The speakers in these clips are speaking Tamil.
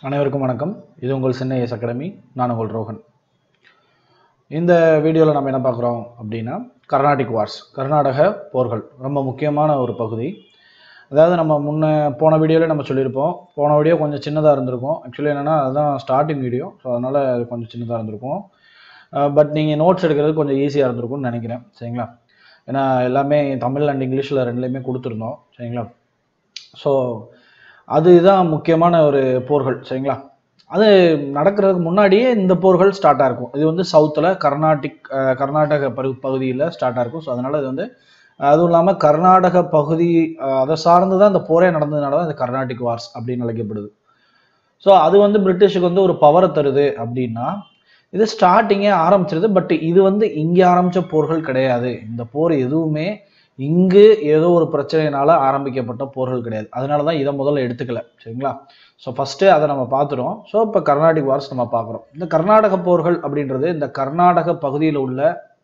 அனைவருக்கும் வணக்கம் இது உங்கள் சின்ன எஸ் அகாடமி நான் உங்கள் ரோஹன் இந்த வீடியோவில் நம்ம என்ன பார்க்குறோம் அப்படின்னா கர்நாடிக் வார்ஸ் கர்நாடக போர்கள் ரொம்ப முக்கியமான ஒரு பகுதி அதாவது நம்ம முன்ன போன வீடியோவில் நம்ம சொல்லியிருப்போம் போன வீடியோ கொஞ்சம் சின்னதாக இருந்திருக்கும் ஆக்சுவலி என்னென்னா அதுதான் ஸ்டார்டிங் வீடியோ ஸோ அதனால் அது கொஞ்சம் சின்னதாக இருந்திருக்கும் பட் நீங்கள் நோட்ஸ் எடுக்கிறது கொஞ்சம் ஈஸியாக இருந்திருக்கும்னு நினைக்கிறேன் சரிங்களா ஏன்னா எல்லாமே தமிழ் அண்ட் இங்கிலீஷில் ரெண்டுலேயுமே கொடுத்துருந்தோம் சரிங்களா ஸோ அதுதான் முக்கியமான ஒரு போர்கள் சரிங்களா அது நடக்கிறதுக்கு முன்னாடியே இந்த போர்கள் ஸ்டார்ட்டாக இருக்கும் இது வந்து சவுத்தில் கர்நாடிக் அஹ், கர்நாடக பகு பகுதியில் ஸ்டார்ட்டாக இருக்கும் ஸோ அதனால் இது வந்து அதுவும் இல்லாமல் கர்நாடக பகுதி அஹ், அதை சார்ந்து தான் இந்த போரே நடந்ததுனால தான் இந்த கர்நாடிக் வார்ஸ் அப்படின்னு அழைக்கப்படுது ஸோ அது வந்து பிரிட்டிஷுக்கு வந்து ஒரு பவரை தருது அப்படின்னா இது ஸ்டார்டிங்கே ஆரம்பிச்சிருது பட் இது வந்து இங்கே ஆரம்பித்த போர்கள் கிடையாது இந்த போர் எதுவுமே இங்கு ஏதோ ஒரு பிரச்சனையினால ஆரம்பிக்கப்பட்ட போர்கள் கிடையாது அதனால தான் இதை முதல்ல எடுத்துக்கல சரிங்களா ஸோ ஃபஸ்ட்டு அதை நம்ம பார்த்துட்டோம் ஸோ இப்போ கர்நாடிக் வார்ஸ் நம்ம பார்க்குறோம் இந்த கர்நாடக போர்கள் அப்படின்றது இந்த கர்நாடக பகுதியில் உள்ள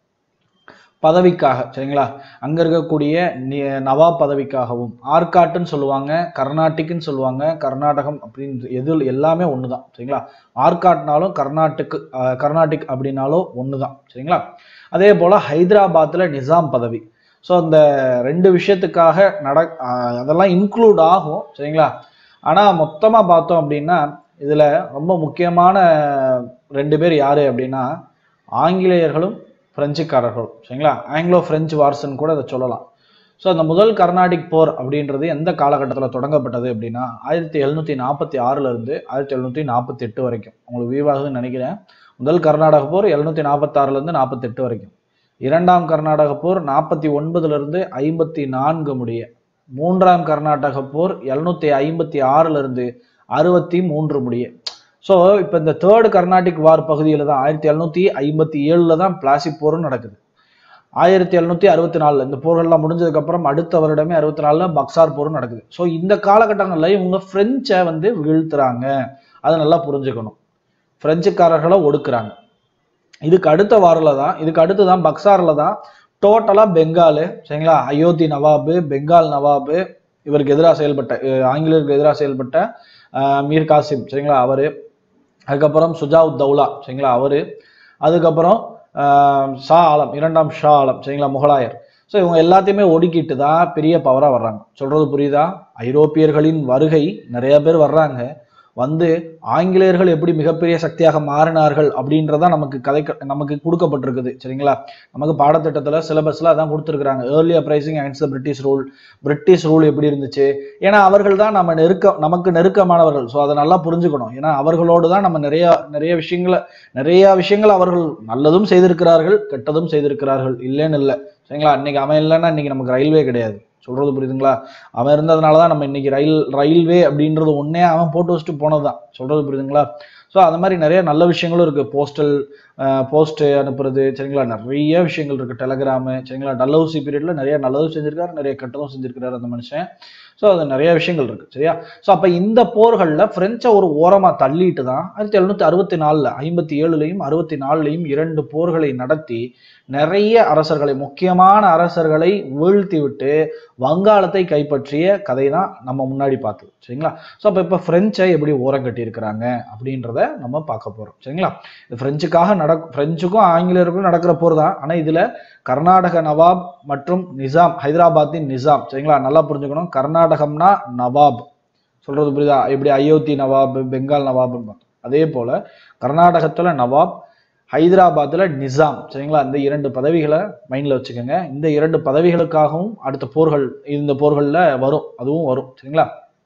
பதவிக்காக சரிங்களா அங்கே இருக்கக்கூடிய நி- நவாப் பதவிக்காகவும் ஆர்காட்டுன்னு சொல்லுவாங்க கர்நாட்டிக்னு சொல்லுவாங்க கர்நாடகம் அப்படின்னு எது எல்லாமே ஒன்று தான் சரிங்களா ஆர்காட்னாலும் கர்நாட்டுக்கு அஹ், கர்நாடிக் அப்படின்னாலும் ஒன்று தான் சரிங்களா அதே போல் ஹைதராபாத்தில் நிசாம் பதவி ஸோ இந்த ரெண்டு விஷயத்துக்காக நட அஹ், அதெல்லாம் இன்க்ளூட் ஆகும் சரிங்களா ஆனால் மொத்தமாக பார்த்தோம் அப்படின்னா இதில் ரொம்ப முக்கியமான ரெண்டு பேர் யார் அப்படின்னா ஆங்கிலேயர்களும் பிரெஞ்சுக்காரர்களும் சரிங்களா ஆங்கிலோ பிரெஞ்சு வார்ஸ்ன்னு கூட அதை சொல்லலாம் ஸோ அந்த முதல் கர்நாடிக் போர் அப்படின்றது எந்த காலகட்டத்தில் தொடங்கப்பட்டது அப்படின்னா ஆயிரத்தி எழுநூற்றி நாற்பத்தி ஆறுலேருந்து ஆயிரத்தி எழுநூற்றி நாற்பத்தி எட்டு வரைக்கும் உங்களுக்கு விரிவாகுதுன்னு நினைக்கிறேன் முதல் கர்நாடக போர் எழுநூற்றி நாற்பத்தாறுலேருந்து நாற்பத்தெட்டு வரைக்கும் இரண்டாம் கர்நாடக போர் நாற்பத்தி ஒன்பதுலேருந்து ஐம்பத்தி நான்கு முடிய மூன்றாம் கர்நாடக போர் எழுநூற்றி ஐம்பத்தி ஆறுலேருந்து அறுபத்தி மூன்று முடிய ஸோ இப்போ இந்த தேர்டு கர்நாடிக் வார் பகுதியில் தான் ஆயிரத்தி எழுநூற்றி ஐம்பத்தி ஏழில் தான் பிளாசி போரும் நடக்குது ஆயிரத்தி எழுநூற்றி அறுபத்தி நாலில் இந்த போர்கள்லாம் முடிஞ்சதுக்கப்புறம் அடுத்த வருடமே அறுபத்தி நாலில் பக்சார் போரும் நடக்குது ஸோ இந்த காலகட்டங்களில் இவங்க ஃப்ரெஞ்சை வந்து வீழ்த்துறாங்க அதை நல்லா புரிஞ்சுக்கணும் பிரெஞ்சுக்காரர்களை ஒடுக்குறாங்க இதுக்கு அடுத்த வாரில் தான் இதுக்கு அடுத்து தான் பக்சாரில் தான் டோட்டலாக பெங்கால் சரிங்களா அயோத்தி நவாபு பெங்கால் நவாபு இவருக்கு எதிராக செயல்பட்ட அஹ் ஆங்கிலேயருக்கு எதிராக செயல்பட்ட அஹ் மீர் காசிம் சரிங்களா அவர் அதுக்கப்புறம் சுஜாவுத் தௌலா சரிங்களா அவர் அதுக்கப்புறம் ஆஹ் ஷா ஆலம் இரண்டாம் ஷா ஆலம் சரிங்களா முகலாயர் ஸோ இவங்க எல்லாத்தையுமே ஒடுக்கிட்டு தான் பெரிய பவராக வர்றாங்க சொல்கிறது புரியுதா ஐரோப்பியர்களின் வருகை நிறைய பேர் வர்றாங்க வந்து ஆங்கிலேயர்கள் எப்படி மிகப்பெரிய சக்தியாக மாறினார்கள் அப்படின்றதா நமக்கு கதை நமக்கு கொடுக்கப்பட்டிருக்குது சரிங்களா நமக்கு பாடத்திட்டத்தில் சிலபஸில் அதான் கொடுத்துருக்குறாங்க early uprising against the British rule British rule எப்படி இருந்துச்சு ஏன்னா அவர்கள் தான் நம்ம நெருக்க நமக்கு நெருக்கமானவர்கள் ஸோ அதை நல்லா புரிஞ்சுக்கணும் ஏன்னா அவர்களோடு தான் நம்ம நிறைய நிறைய விஷயங்களை நிறைய விஷயங்கள் அவர்கள் நல்லதும் செய்திருக்கிறார்கள் கெட்டதும் செய்திருக்கிறார்கள் இல்லைன்னு இல்லை சரிங்களா இன்னைக்கு அவன் இல்லைன்னா இன்னைக்கு நமக்கு ரயில்வே கிடையாது சொல்றது புரியுதுங்களா அவன் இருந்ததுனால தான் நம்ம இன்னைக்கு ரயில் ரயில்வே அப்படின்றது ஒன்னே அவன் போட்டு வச்சுட்டு போனது தான் சொல்றது புரியுதுங்களா ஸோ அந்த மாதிரி நிறைய நல்ல விஷயங்களும் இருக்கு போஸ்டல் போஸ்ட் அனுப்புறது சரிங்களா நிறைய விஷயங்கள் இருக்கு டெலகிராமு சரிங்களா டல்லவுசி பீரியட்ல நிறைய நல்லதும் செஞ்சிருக்காரு நிறைய கெட்டதும் செஞ்சிருக்காரு அந்த மனுஷன் ஸோ அது நிறைய விஷயங்கள் இருக்கு சரியா ஸோ அப்போ இந்த போர்களில் பிரெஞ்சை ஒரு ஓரமாக தள்ளிட்டு தான் ஆயிரத்தி எழுநூத்தி அறுபத்தி நாலில் ஐம்பத்தி ஏழுலையும் அறுபத்தி நாலுலையும் இரண்டு போர்களை நடத்தி நிறைய அரசர்களை முக்கியமான அரசர்களை வீழ்த்தி விட்டு வங்காளத்தை கைப்பற்றிய கதை தான் நம்ம முன்னாடி பார்த்தது சரிங்களா ஸோ அப்போ இப்போ பிரெஞ்சை எப்படி ஓரம் கட்டியிருக்கிறாங்க அப்படின்றத நம்ம பார்க்க போகிறோம் சரிங்களா இது பிரெஞ்சுக்காக நடக் பிரெஞ்சுக்கும் ஆங்கிலேயருக்கும் நடக்கிற போர் தான் ஆனால் இதில் கர்நாடக நவாப் மற்றும் நிசாம் ஹைதராபாத்தின் நிசாம் சரிங்களா நல்லா புரிஞ்சுக்கணும் கர்நாடகம்னா நவாப் சொல்றது புரியுதா எப்படி அயோத்தி நவாப் பெங்கால் நவாப்னு பார்த்தோம் அதே போல கர்நாடகத்துல நவாப் ஹைதராபாத்தில் நிசாம் சரிங்களா இந்த இரண்டு பதவிகளை மைண்டில் வச்சுக்கோங்க இந்த இரண்டு பதவிகளுக்காகவும் அடுத்த போர்கள் இந்த போர்களில் வரும் அதுவும் வரும் சரிங்களா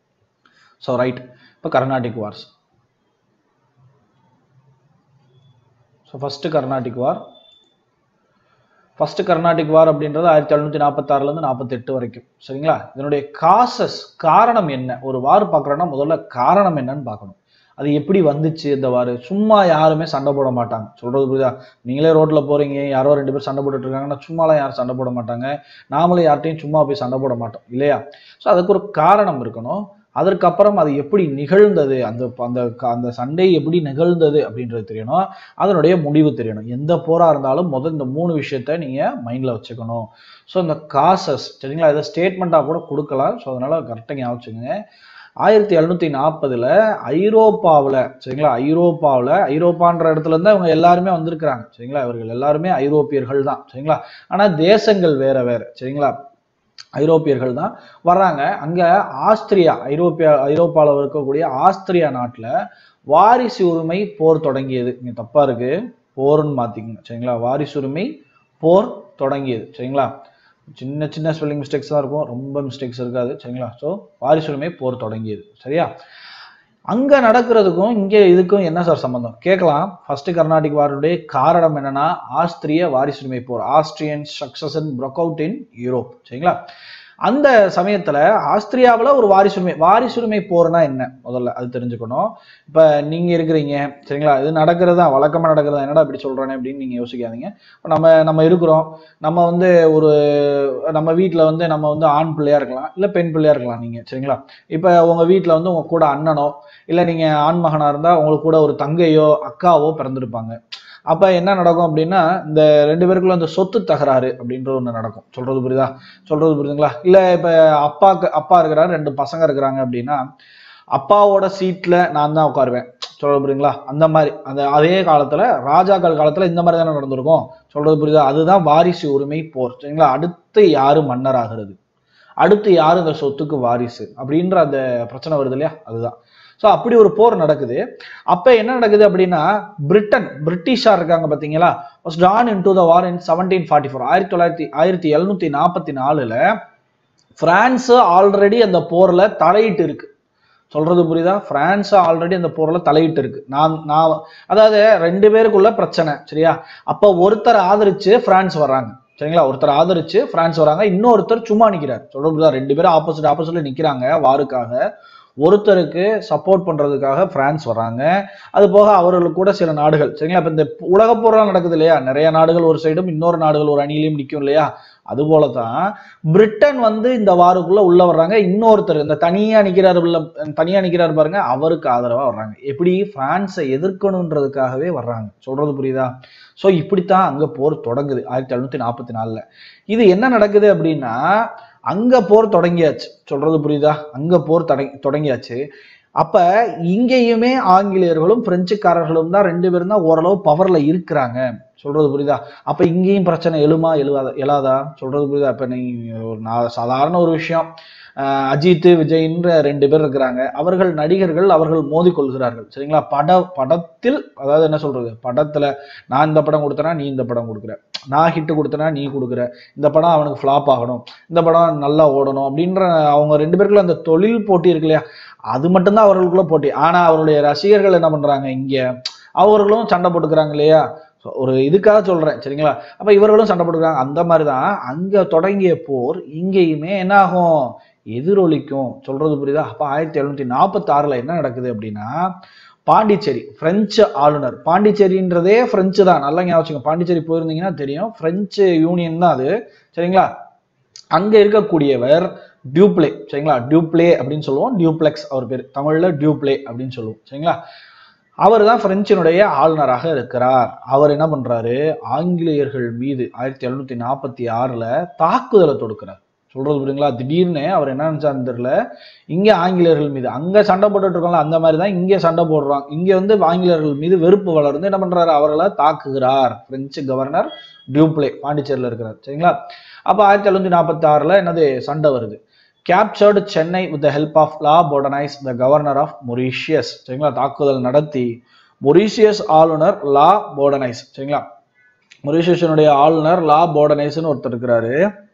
ஸோ ரைட் இப்போ Carnatic wars so first Carnatic war first Carnatic war அப்படின்றது ஆயிரத்தி எழுநூத்தி நாற்பத்தாறுலேருந்து நாற்பத்தெட்டு வரைக்கும் சரிங்களா இதனுடைய காசஸ் காரணம் என்ன ஒரு வார் பார்க்குறோன்னா முதல்ல காரணம் என்னன்னு பார்க்கணும் அது எப்படி வந்துச்சு இந்த வார் சும்மா யாருமே சண்டை போட மாட்டாங்க சொல்றது புரியுதா நீங்களே ரோட்ல போறீங்க யாரோ ரெண்டு பேர் சண்டை போட்டுட்டு இருக்காங்கன்னா சும்மாலாம் யாரும் சண்டை போட மாட்டாங்க நாமளும் யார்ட்டையும் சும்மா போய் சண்டை போட மாட்டோம் இல்லையா ஸோ அதுக்கு ஒரு காரணம் இருக்கணும் அதற்கப்புறம் அது எப்படி நிகழ்ந்தது அந்த அந்த அந்த சண்டை எப்படி நிகழ்ந்தது அப்படின்றது தெரியணும் அதனுடைய முடிவு தெரியணும் எந்த போரா இருந்தாலும் முதல் இந்த மூணு விஷயத்த நீங்க மைண்ட்ல வச்சுக்கணும் ஸோ இந்த காசஸ் சரிங்களா இதை ஸ்டேட்மெண்ட்டாக கூட கொடுக்கலாம் ஸோ அதனால கரெக்டாக ஞாபகம் வச்சுக்கோங்க ஆயிரத்தி எழுநூத்தி நாற்பதுல ஐரோப்பாவில் சரிங்களா ஐரோப்பாவில் ஐரோப்பான்ற இடத்துல இருந்து அவங்க எல்லாருமே வந்திருக்கிறாங்க சரிங்களா இவர்கள் எல்லாருமே ஐரோப்பியர்கள் தான் சரிங்களா ஆனா தேசங்கள் வேற வேற சரிங்களா ஐரோப்பியர்கள் தான் வர்றாங்க அங்க ஆஸ்திரியா ஐரோப்பியா ஐரோப்பாவில் இருக்கக்கூடிய ஆஸ்திரியா நாட்டுல வாரிசு உரிமை போர் தொடங்கியது இங்க தப்பா இருக்கு போர்னு மாத்திக்கங்க சரிங்களா வாரிசு உரிமை போர் தொடங்கியது சரிங்களா சின்ன சின்ன ஸ்பெல்லிங் மிஸ்டேக்ஸ் தான் இருக்கும் ரொம்ப மிஸ்டேக்ஸ் இருக்காது சரிங்களா ஸோ வாரிசுரிமை போர் தொடங்கியது சரியா அங்க நடக்கிறதுக்கும் இங்க இதுக்கும் என்ன சார் சம்பந்தம் கேட்கலாம் ஃபர்ஸ்ட் கர்நாடிக் வாருடைய காரணம் என்னன்னா ஆஸ்திரிய வாரிசுரிமை போர் Austrian succession broke out in Europe சரிங்களா அந்த சமயத்துல ஆஸ்திரியாவுல ஒரு வாரிசுரிமை வாரிசுரிமை போர்னா என்ன முதல்ல அது தெரிஞ்சுக்கணும் இப்ப நீங்க இருக்கிறீங்க சரிங்களா இது நடக்கிறதா வழக்கமா நடக்கிறதா என்னடா இப்படி சொல்றேனே அப்படின்னு நீங்க யோசிக்காதீங்க இப்ப நம்ம நம்ம இருக்கிறோம் நம்ம வந்து ஒரு நம்ம வீட்ல வந்து நம்ம வந்து ஆண் பிள்ளையா இருக்கலாம் இல்ல பெண் பிள்ளையா இருக்கலாம் நீங்க சரிங்களா இப்ப உங்க வீட்ல வந்து உங்க கூட அண்ணனோ இல்ல நீங்க ஆண் மகனா இருந்தா உங்களுக்கு கூட ஒரு தங்கையோ அக்காவோ பிறந்திருப்பாங்க அப்ப என்ன நடக்கும் அப்படின்னா இந்த ரெண்டு பேருக்குள்ள அந்த சொத்து தகராறு அப்படின்றது ஒண்ணு நடக்கும் சொல்றது புரியுதா சொல்றது புரியுதுங்களா இல்ல இப்ப அப்பாக்கு அப்பா இருக்கிறாரு ரெண்டு பசங்க இருக்கிறாங்க அப்படின்னா அப்பாவோட சீட்ல நான் தான் உட்காருவேன் சொல்றது புரியுங்களா அந்த மாதிரி அந்த அதே காலத்துல ராஜாக்கள் காலத்துல இந்த மாதிரி தானே நடந்திருக்கும் சொல்றது புரியுதா அதுதான் வாரிசு உரிமை போர் சரிங்களா அடுத்து யாரு மன்னர் ஆகிறது அடுத்து யாரு இந்த சொத்துக்கு வாரிசு அப்படின்ற அந்த பிரச்சனை வருது இல்லையா அதுதான் ஸோ அப்படி ஒரு போர் நடக்குது அப்ப என்ன நடக்குது அப்படின்னா பிரிட்டன் பிரிட்டிஷா இருக்காங்க பாத்தீங்களா was drawn into the war in seventeen forty four ஆயிரத்தி தொள்ளாயிரத்தி ஆயிரத்தி எழுநூத்தி நாற்பத்தி நாலுல பிரான்ஸ் ஆல்ரெடி அந்த போர்ல தலையிட்டு இருக்கு சொல்றது புரியுதா பிரான்ஸ் ஆல்ரெடி அந்த போர்ல தலையிட்டு இருக்கு நான் நான் அதாவது ரெண்டு பேருக்குள்ள பிரச்சனை சரியா அப்ப ஒருத்தர் ஆதரிச்சு பிரான்ஸ் வர்றாங்க சரிங்களா ஒருத்தர் ஆதரிச்சு பிரான்ஸ் வராங்க இன்னொருத்தர் சும்மா நிக்கிறார் சொல்றது புரியுதா ரெண்டு பேரும் ஆப்போசிட் ஆப்போசிட்ல நிக்கிறாங்க வாருக்காக ஒருத்தருக்கு சப்போர்ட் பண்றதுக்காக பிரான்ஸ் வராங்க அது போக அவர்களுக்கு கூட சில நாடுகள் சரிங்களா இப்ப இந்த உலக போரெல்லாம் நடக்குது இல்லையா நிறைய நாடுகள் ஒரு சைடும் இன்னொரு நாடுகள் ஒரு அணியிலையும் நிற்கும் இல்லையா அது போலதான் பிரிட்டன் வந்து இந்த வாருக்குள்ள உள்ள வர்றாங்க இன்னொருத்தர் இந்த தனியா நிக்கிறாரு உள்ள தனியா நிக்கிறாரு பாருங்க அவருக்கு ஆதரவா வர்றாங்க எப்படி பிரான்ஸை எதிர்க்கணுன்றதுக்காகவே வர்றாங்க சொல்றது புரியுதா சோ இப்படித்தான் அங்க போர் தொடங்குது ஆயிரத்தி எழுநூத்தி நாற்பத்தி நாலுல இது என்ன நடக்குது அப்படின்னா அங்க போர் தொடங்கியாச்சு சொல்றது புரியுதா அங்க போர் தொடங்கி தொடங்கியாச்சு அப்ப இங்கேயுமே ஆங்கிலேயர்களும் பிரெஞ்சுக்காரர்களும் தான் ரெண்டு பேரும் தான் ஓரளவு பவர்ல இருக்கிறாங்க சொல்றது புரியுதா அப்ப இங்கேயும் பிரச்சனை எழுமா எழுவாதா எழாதா சொல்றது புரியுதா இப்ப நீ ஒரு நா- சாதாரண ஒரு விஷயம் அஹ் அஜித் விஜய்ன்ற ரெண்டு பேர் இருக்கிறாங்க அவர்கள் நடிகர்கள் அவர்கள் மோதிக்கொள்கிறார்கள் சரிங்களா பட படத்தில் அதாவது என்ன சொல்றது படத்துல நான் இந்த படம் கொடுத்தனா நீ இந்த படம் கொடுக்குற நான் ஹிட் கொடுத்தனா நீ கொடுக்குற இந்த படம் அவனுக்கு ஃப்ளாப் ஆகணும் இந்த படம் நல்லா ஓடணும் அப்படின்ற அவங்க ரெண்டு பேருக்குள்ள அந்த தொழில் போட்டி இருக்கு இல்லையா அது மட்டும்தான் அவர்களுக்குள்ள போட்டி ஆனா அவருடைய ரசிகர்கள் என்ன பண்றாங்க இங்க அவர்களும் சண்டை போட்டுக்கிறாங்க இல்லையா So, ஒரு இதுக்காக சொல்றேன் சரிங்களா அப்ப இவர்களும் சண்டை போட்டுக்கிறாங்க அந்த மாதிரிதான் அங்க தொடங்கிய போர் இங்கேயுமே என்ன ஆகும் எதிரொலிக்கும் சொல்றது புரியுதா அப்ப ஆயிரத்தி எழுநூத்தி நாற்பத்தி ஆறுல என்ன நடக்குது அப்படின்னா பாண்டிச்சேரி பிரெஞ்சு ஆளுநர் பாண்டிச்சேரின்றதே பிரெஞ்சு தான் நல்லா ஞாபகம் வச்சுக்கோங்க. பாண்டிச்சேரி போயிருந்தீங்கன்னா தெரியும் பிரெஞ்சு யூனியன் தான் அது சரிங்களா அங்க இருக்கக்கூடியவர் டியூப்ளே சரிங்களா டியூப்ளே அப்படின்னு சொல்லுவோம் டியூப்ளெக்ஸ் அவர் பேர் தமிழ்ல டியூப்ளே அப்படின்னு சொல்லுவோம் சரிங்களா அவர் தான் பிரெஞ்சினுடைய ஆளுநராக இருக்கிறார் அவர் என்ன பண்றாரு ஆங்கிலேயர்கள் மீது ஆயிரத்தி எழுநூத்தி நாற்பத்தி ஆறுல தாக்குதலை தொடுக்கிறார் சொல்றது புரியுங்களா திடீர்னு அவர் என்ன நினைச்சாருன்னு தெரியல இங்க ஆங்கிலேயர்கள் மீது அங்க சண்டை போட்டுட்டு இருக்கோம்ல அந்த மாதிரி தான் இங்க சண்டை போடுறாங்க இங்க வந்து ஆங்கிலேயர்கள் மீது வெறுப்பு வளர்ந்து என்ன பண்றாரு அவர்களை தாக்குகிறார் பிரெஞ்சு கவர்னர் டியூப்ளே பாண்டிச்சேரியில் இருக்கிறார் சரிங்களா அப்ப ஆயிரத்தி எழுநூத்தி நாற்பத்தி ஆறுல என்னது சண்டை வருது captured Chennai with the help of La Bourdonnais the governor of Mauritius சரிங்களா தாக்குதல் நடத்தி மொரீஷியஸ் ஆளுநர் லா போர்டனைஸ் சரிங்களா மொரீஷியஸனுடைய ஆளுநர் லா போர்டனைஸ்னு ஒருத்தர் இருக்கிறாரு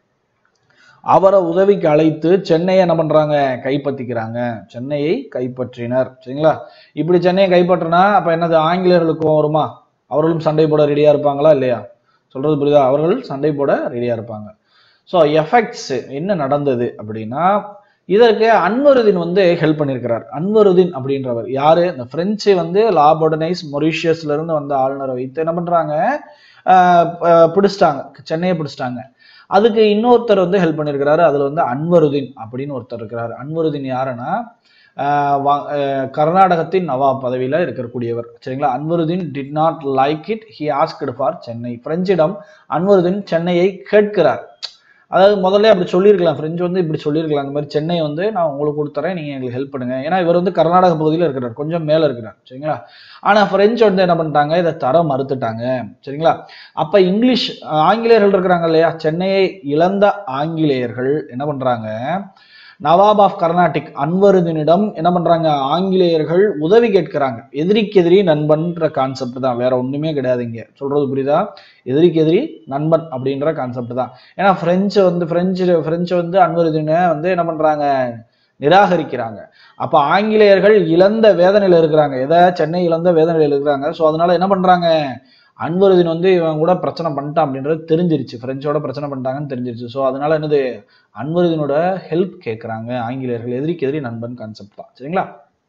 அவரை உதவிக்கு அழைத்து சென்னையை என்ன பண்றாங்க கைப்பற்றிக்கிறாங்க சென்னையை கைப்பற்றினர் சரிங்களா இப்படி சென்னையை கைப்பற்றினா அப்ப என்னது ஆங்கிலேயர்களுக்கும் வருமா அவர்களும் சண்டை போட ரெடியா இருப்பாங்களா இல்லையா சொல்றது புரியுதா அவர்கள் சண்டை போட ரெடியா இருப்பாங்க ஸோ எஃபெக்ட்ஸ் என்ன நடந்தது அப்படின்னா இதற்கு அன்வருதீன் வந்து ஹெல்ப் பண்ணியிருக்கிறார் அன்வருதீன் அப்படின்றவர் யாரு இந்த பிரெஞ்சு வந்து லாபோடனைஸ் மொரிஷியஸ்ல இருந்து வந்த ஆளுநரை வைத்து என்ன பண்றாங்க ஆஹ் ஆஹ் பிடிச்சிட்டாங்க சென்னையை பிடிச்சிட்டாங்க அதுக்கு இன்னொருத்தர் வந்து ஹெல்ப் பண்ணியிருக்கிறாரு அதுல வந்து அன்வருதீன் அப்படின்னு ஒருத்தர் இருக்கிறாரு அன்வருதீன் யாருன்னா ஆஹ் வா- ஆஹ் கர்நாடகத்தின் நவாப் பதவியில இருக்கக்கூடியவர் சரிங்களா Anwaruddin did not like it he asked for Chennai பிரெஞ்சிடம் அன்வருதீன் சென்னையை கேட்கிறார் அதாவது முதல்ல அப்படி சொல்லியிருக்கலாம் பிரெஞ்சு வந்து இப்படி சொல்லியிருக்கலாம் அந்த மாதிரி சென்னை வந்து நான் உங்களுக்கு கொடுத்துறேன் நீங்கள் எங்களுக்கு ஹெல்ப் பண்ணுங்க ஏன்னா இவர் வந்து கர்நாடக பகுதியில் இருக்கிறார் கொஞ்சம் மேலே இருக்கிறார் சரிங்களா ஆனால் பிரெஞ்சு வந்து என்ன பண்ணிட்டாங்க இதை தர மறுத்துட்டாங்க சரிங்களா அப்போ இங்கிலீஷ் அஹ், ஆங்கிலேயர்கள் இருக்கிறாங்க இல்லையா சென்னையை இழந்த ஆங்கிலேயர்கள் என்ன பண்ணுறாங்க நவாப் ஆஃப் கர்நாடிக் அன்வருதினிடம் என்ன பண்றாங்க ஆங்கிலேயர்கள் உதவி கேட்கிறாங்க எதிரிக்கு எதிரி நண்பன்ற கான்செப்ட் தான் வேற ஒண்ணுமே கிடையாது இங்க சொல்றது புரியுதா எதிரிக்கு எதிரி நண்பன் அப்படின்ற கான்செப்ட் தான் ஏன்னா பிரெஞ்சு வந்து பிரெஞ்சு பிரெஞ்சு வந்து அன்வருதினை வந்து என்ன பண்றாங்க நிராகரிக்கிறாங்க அப்ப ஆங்கிலேயர்கள் இழந்த வேதனையில இருக்கிறாங்க எதை சென்னை இழந்த வேதனையில இருக்கிறாங்க ஸோ அதனால என்ன பண்றாங்க அன்வருதின் வந்து இவன் கூட பிரச்சனை பண்ணிட்டான் அப்படின்றது தெரிஞ்சிருச்சு பிரெஞ்சோட பிரச்சனை பண்ணிட்டாங்கன்னு தெரிஞ்சிருச்சு ஸோ அதனால என்னது அன்வருதினோட ஹெல்ப் கேட்குறாங்க ஆங்கிலேயர்கள் எதிரிக்கு எதிரி நண்பன் கான்செப்ட் தான் சரிங்களா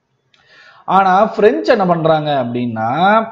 ஆனா பிரெஞ்சு என்ன பண்றாங்க அப்படின்னா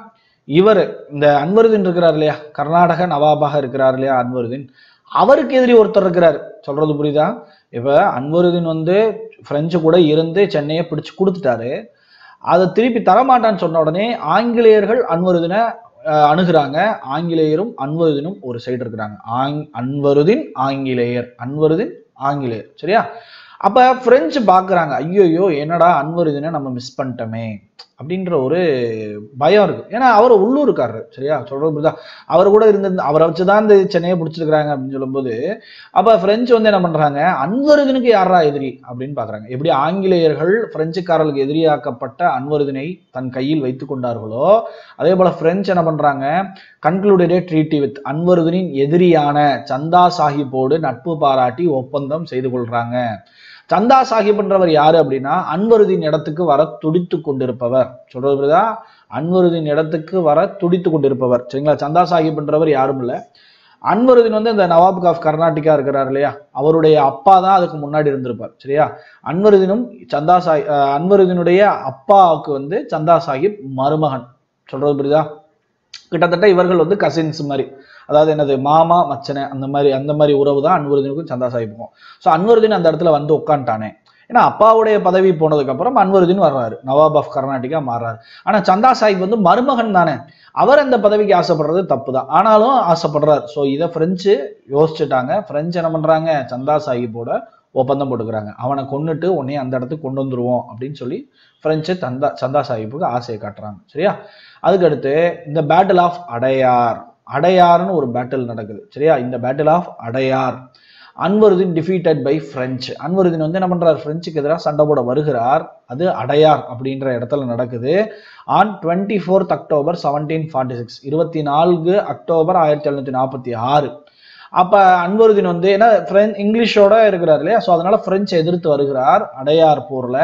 இவர் இந்த அன்வருதின் இருக்கிறார் இல்லையா கர்நாடக நவாபாக இருக்கிறார் இல்லையா அன்வருதின் அவருக்கு எதிரி ஒருத்தர் இருக்கிறார் சொல்றது புரியுதா இப்ப அன்வருதின் வந்து பிரெஞ்சு கூட இருந்து சென்னையை பிடிச்சு கொடுத்துட்டாரு அதை திருப்பி தரமாட்டான்னு சொன்ன உடனே ஆங்கிலேயர்கள் அன்வருதினை அஹ், அணுகுறாங்க ஆங்கிலேயரும் அன்வருதினும் ஒரு சைடு இருக்கிறாங்க ஆங் அன்வருதின் ஆங்கிலேயர் அன்வருதின் ஆங்கிலேயர் சரியா அப்ப பிரெஞ்சு பாக்குறாங்க ஐயோயோ என்னடா அன்வருதினை நம்ம மிஸ் பண்ணிட்டோமே அப்படின்ற ஒரு பயம் இருக்கு ஏன்னா அவர் உள்ளூர்காரரு சரியா சொல்றது புரியுதா அவர் கூட இருந்த அவரை வச்சுதான் இந்த சென்னையை பிடிச்சிருக்கிறாங்க அப்படின்னு சொல்லும்போது அப்ப பிரெஞ்சு வந்து என்ன பண்றாங்க அன்வருதினுக்கு யாரா எதிரி அப்படின்னு பாக்குறாங்க எப்படி ஆங்கிலேயர்கள் பிரெஞ்சுக்காரர்களுக்கு எதிரியாக்கப்பட்ட அன்வருதினை தன் கையில் வைத்துக் கொண்டார்களோ அதே போல பிரெஞ்சு என்ன பண்றாங்க கன்க்ளூடட் ட்ரீட்டி வித் அன்வருதினின் எதிரியான சந்தா சாஹிப்போடு நட்பு பாராட்டி ஒப்பந்தம் செய்து கொள்றாங்க சந்தா சாஹிப்ன்றவர் யாரு அப்படின்னா அன்வருதின் இடத்துக்கு வர துடித்து கொண்டிருப்பவர் சொல்றது புரியுதா அன்வருதின் இடத்துக்கு வர துடித்து கொண்டிருப்பவர் சரிங்களா சந்தா சாஹிப்ன்றவர் யாரும் இல்ல அன்வருதின் வந்து இந்த நவாப் ஆஃப் கர்நாடிகா இருக்கிறார் இல்லையா அவருடைய அப்பா தான் அதுக்கு முன்னாடி இருந்திருப்பார் சரியா அன்வருதினும் சந்தா சாஹி அஹ் அன்வருதினுடைய அப்பாவுக்கு வந்து சந்தா சாஹிப் மருமகன் சொல்றது புரியுதா கிட்டத்தட்ட இவர்கள் வந்து கசின்ஸ் மாதிரி அதாவது என்னது மாமா மச்சனை அந்த மாதிரி அந்த மாதிரி உறவு தான் அன்வருதினுக்கும் சந்தா சாஹிப்புக்கும் ஸோ அன்வருதின் அந்த இடத்துல வந்து உட்காந்துட்டானே ஏன்னா அப்பாவுடைய பதவி போனதுக்கு அப்புறம் அன்வருதின் வர்றாரு நவாப் ஆஃப் கர்நாடிகா மாறுறாரு ஆனா சந்தா சாஹிப் வந்து மருமகன் தானே அவர் அந்த பதவிக்கு ஆசைப்படுறது தப்பு தான் ஆனாலும் ஆசைப்படுறாரு ஸோ இதை பிரெஞ்சு யோசிச்சுட்டாங்க பிரெஞ்சு என்ன பண்றாங்க சந்தா சாஹிப்போட ஒப்பந்தம் போட்டுக்கிறாங்க அவனை கொன்னுட்டு உன்னைய அந்த இடத்துக்கு கொண்டு வந்துருவோம் அப்படின்னு சொல்லி பிரெஞ்சு தந்தா சந்தா சாஹிப்புக்கு ஆசையை காட்டுறாங்க சரியா அதுக்கடுத்து இந்த பேட்டில் ஆஃப் அடையார் அடையார்னு ஒரு பேட்டில் நடக்குது சரியா இந்த battle of Adyar Anwaruddin defeated by French Anwaruddin வந்து என்ன பண்றார் பிரெஞ்சுக்கு எதிராக சண்டை போட வருகிறார் அது அடையார் அப்படின்ற இடத்துல நடக்குது on twenty fourth October seventeen forty six இருபத்தி நான்கு அக்டோபர் ஆயிரத்தி எழுநூத்தி நாற்பத்தி ஆறு அப்ப அன்வருதின் வந்து ஏன்னா பிரெஞ்சு இங்கிலீஷோட இருக்கிறார் இல்லையா ஸோ அதனால பிரெஞ்சை எதிர்த்து வருகிறார் அடையார் போர்ல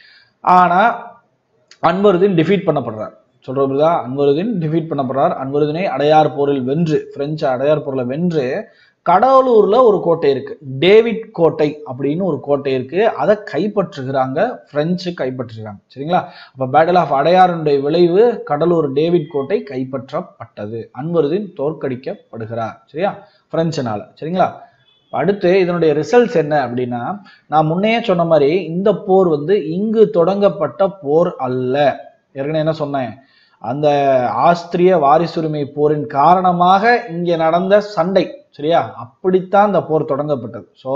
ஆனா அன்வருதின் டிஃபீட் பண்ணப்படுறார் சொல்றதுதான் அன்வருதின் டிஃபீட் பண்ணப்படுறார் அன்வருதினை அடையார் போரில் வென்று பிரெஞ்சு அடையார் போர்ல வென்று கடலூர்ல ஒரு கோட்டை இருக்கு டேவிட் கோட்டை அப்படின்னு ஒரு கோட்டை இருக்கு அதை கைப்பற்றுகிறாங்க பிரெஞ்சு கைப்பற்றுகிறாங்க சரிங்களா அப்ப பேட்டில் ஆஃப் அடையாருடைய விளைவு கடலூர் டேவிட் கோட்டை கைப்பற்றப்பட்டது அன்வருதின் தோற்கடிக்கப்படுகிறார் சரியா பிரெஞ்சுனால சரிங்களா அடுத்து இதனுடைய ரிசல்ட்ஸ் என்ன அப்படின்னா நான் முன்னையே சொன்ன மாதிரி இந்த போர் வந்து இங்கு தொடங்கப்பட்ட போர் அல்ல ஏற்கனவே என்ன சொன்னேன் அந்த ஆஸ்திரிய வாரிசுரிமை போரின் காரணமாக இங்கே நடந்த சண்டை சரியா அப்படித்தான் இந்த போர் தொடங்கப்பட்டது ஸோ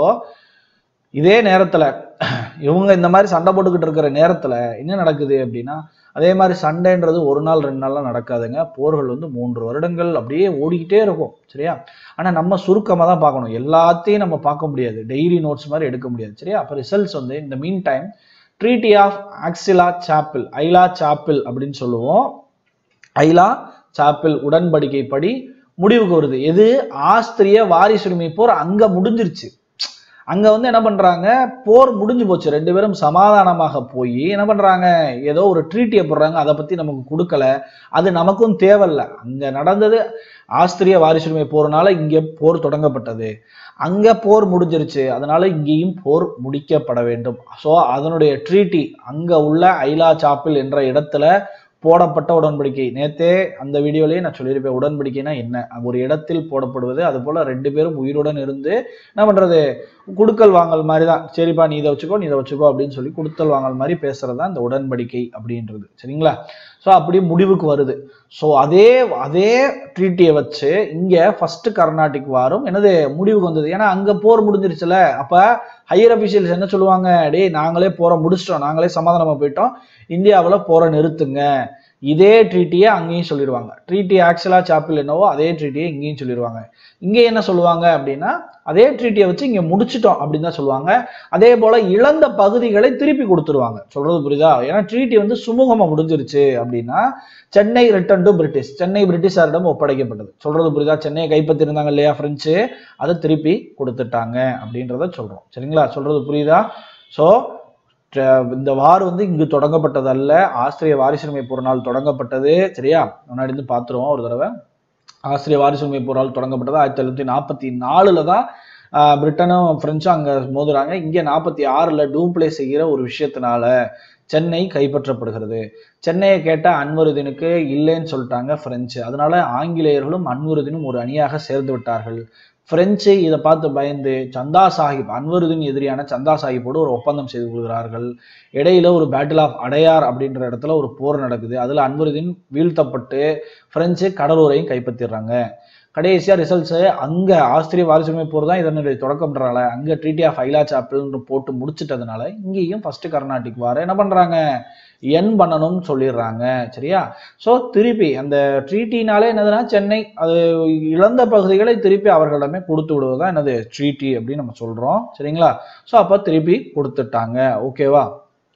இதே நேரத்துல இவங்க இந்த மாதிரி சண்டை போட்டுக்கிட்டு இருக்கிற நேரத்துல என்ன நடக்குது அப்படின்னா அதே மாதிரி சண்டைன்றது ஒரு நாள் ரெண்டு நாள்லாம் நடக்காதுங்க போர்கள் வந்து மூன்று வருடங்கள் அப்படியே ஓடிக்கிட்டே இருக்கும் சரியா ஆனா நம்ம சுருக்கமா தான் பார்க்கணும் எல்லாத்தையும் நம்ம பார்க்க முடியாது டெய்லி நோட்ஸ் மாதிரி எடுக்க முடியாது சரியா அப்போ ரிசல்ட்ஸ் வந்து இந்த meantime treaty of Aix la Chapelle ஐலா சாப்பிள் அப்படின்னு சொல்லுவோம் ஐலா சாப்பிள் உடன்படிக்கைப்படி முடிவுக்கு வருது எது ஆஸ்திரிய வாரிசுரிமை போர் அங்க முடிஞ்சிருச்சு அங்க வந்து என்ன பண்றாங்க போர் முடிஞ்சு போச்சு ரெண்டு பேரும் சமாதானமாக போய் என்ன பண்றாங்க ஏதோ ஒரு ட்ரீட்டியை போடுறாங்க அதை பத்தி நமக்கு கொடுக்கல அது நமக்கும் தேவையில்ல அங்க நடந்தது ஆஸ்திரிய வாரிசுரிமை போறனால இங்க போர் தொடங்கப்பட்டது அங்க போர் முடிஞ்சிருச்சு அதனால இங்கேயும் போர் முடிக்கப்பட வேண்டும் ஸோ அதனுடைய ட்ரீட்டி அங்க உள்ள ஐலா சாப்பிள் என்ற இடத்துல போடப்பட்ட உடன்படிக்கை நேத்தே அந்த வீடியோலயே நான் சொல்லியிருப்பேன் உடன்படிக்கைனா என்ன ஒரு இடத்தில் போடப்படுவது அது போல ரெண்டு பேரும் உயிருடன் இருந்து என்ன பண்றது குடுக்கல் வாங்கல் மாதிரி தான் சரிப்பா நீ இதை வச்சுக்கோ நீ இதை வச்சுக்கோ அப்படின்னு சொல்லி குடுக்கல் வாங்கல் மாதிரி பேசுறது தான் இந்த உடன்படிக்கை அப்படின்றது சரிங்களா ஸோ அப்படி முடிவுக்கு வருது ஸோ அதே அதே ட்ரீட்டியை வச்சு இங்க ஃபர்ஸ்ட் கர்நாடிக் வாரும் என்னது முடிவுக்கு வந்தது ஏன்னா அங்க போர் முடிஞ்சிருச்சுல அப்ப ஹையர் அபிஷியல்ஸ் என்ன சொல்லுவாங்க டேய் நாங்களே போரை முடிச்சிட்டோம் நாங்களே சமாதானமா போயிட்டோம் இந்தியாவில் போரை நிறுத்துங்க இதே ட்ரீட்டியை அங்கேயும் சொல்லிடுவாங்க ட்ரீட்டி ஆக்சுவலா சாப்பிள் என்னவோ அதே ட்ரீட்டியை இங்கேயும் சொல்லிடுவாங்க இங்கே என்ன சொல்லுவாங்க அப்படின்னா அதே ட்ரீட்டியை வச்சு இங்க முடிச்சிட்டோம் அப்படின்னு தான் சொல்லுவாங்க அதே போல இழந்த பகுதிகளை திருப்பி கொடுத்துருவாங்க சொல்றது புரியுதா ஏன்னா ட்ரீட்டி வந்து சுமூகமா முடிஞ்சிருச்சு அப்படின்னா Chennai return to British Chennai பிரிட்டிஷாரிடம் ஒப்படைக்கப்பட்டது சொல்றது புரியுதா சென்னையை கைப்பற்றிருந்தாங்க இல்லையா பிரெஞ்சு அதை திருப்பி கொடுத்துட்டாங்க அப்படின்றத சொல்றோம் சரிங்களா சொல்றது புரியுதா ஸோ இந்த வார் வந்து இங்கு தொடங்கப்பட்டதல்ல ஆஸ்திரிய வாரிசுரிமை போரினால் தொடங்கப்பட்டது சரியா முன்னாடி இருந்து பார்த்துருவோம் ஒரு தடவை ஆஸ்திரிய வாரிசுரிமை போரால் தொடங்கப்பட்டது ஆயிரத்தி தொள்ளாயிரத்தி நாற்பத்தி நாலுல தான் ஆஹ், பிரிட்டனும் பிரெஞ்சும் அங்க மோதுறாங்க இங்க நாற்பத்தி ஆறுல டூப்ளே செய்கிற ஒரு விஷயத்தினால சென்னை கைப்பற்றப்படுகிறது சென்னையை கேட்ட அன்வருதீனுக்கு இல்லைன்னு சொல்லிட்டாங்க பிரெஞ்சு அதனால ஆங்கிலேயர்களும் அன்வருதீனும் ஒரு அணியாக சேர்ந்து விட்டார்கள் பிரெஞ்சு இதை பார்த்து பயந்து சந்தா சாஹிப் அன்வருதீன் எதிரியான சந்தா சாஹிப்போடு ஒரு ஒப்பந்தம் செய்து கொள்கிறார்கள் இடையில ஒரு பேட்டில் ஆஃப் அடையார் அப்படின்ற இடத்துல ஒரு போர் நடக்குது அதுல அன்வருதீன் வீழ்த்தப்பட்டு பிரெஞ்சு கடலூரையும் கைப்பற்றிடுறாங்க கடைசியா ரிசல்ட்ஸ் அங்க ஆஸ்திரிய வாரிசுரிமை போர் தான் இதனுடைய தொடக்கம்ன்றனால அங்க ட்ரீட்டி ஆஃப் ஐலா சாப்பிள்னு போட்டு முடிச்சிட்டதுனால இங்கேயும் ஃபர்ஸ்ட் கர்நாடிக் வார என்ன பண்றாங்க என் பண்ணணும்னு சொல்லிடுறாங்க சரியா ஸோ திருப்பி அந்த ட்ரீட்டினாலே என்னதுன்னா சென்னை அது இழந்த பகுதிகளை திருப்பி அவர்களிடமே கொடுத்து விடுவதுதான் என்னது ட்ரீட்டி அப்படின்னு நம்ம சொல்றோம் சரிங்களா ஸோ அப்போ திருப்பி கொடுத்துட்டாங்க ஓகேவா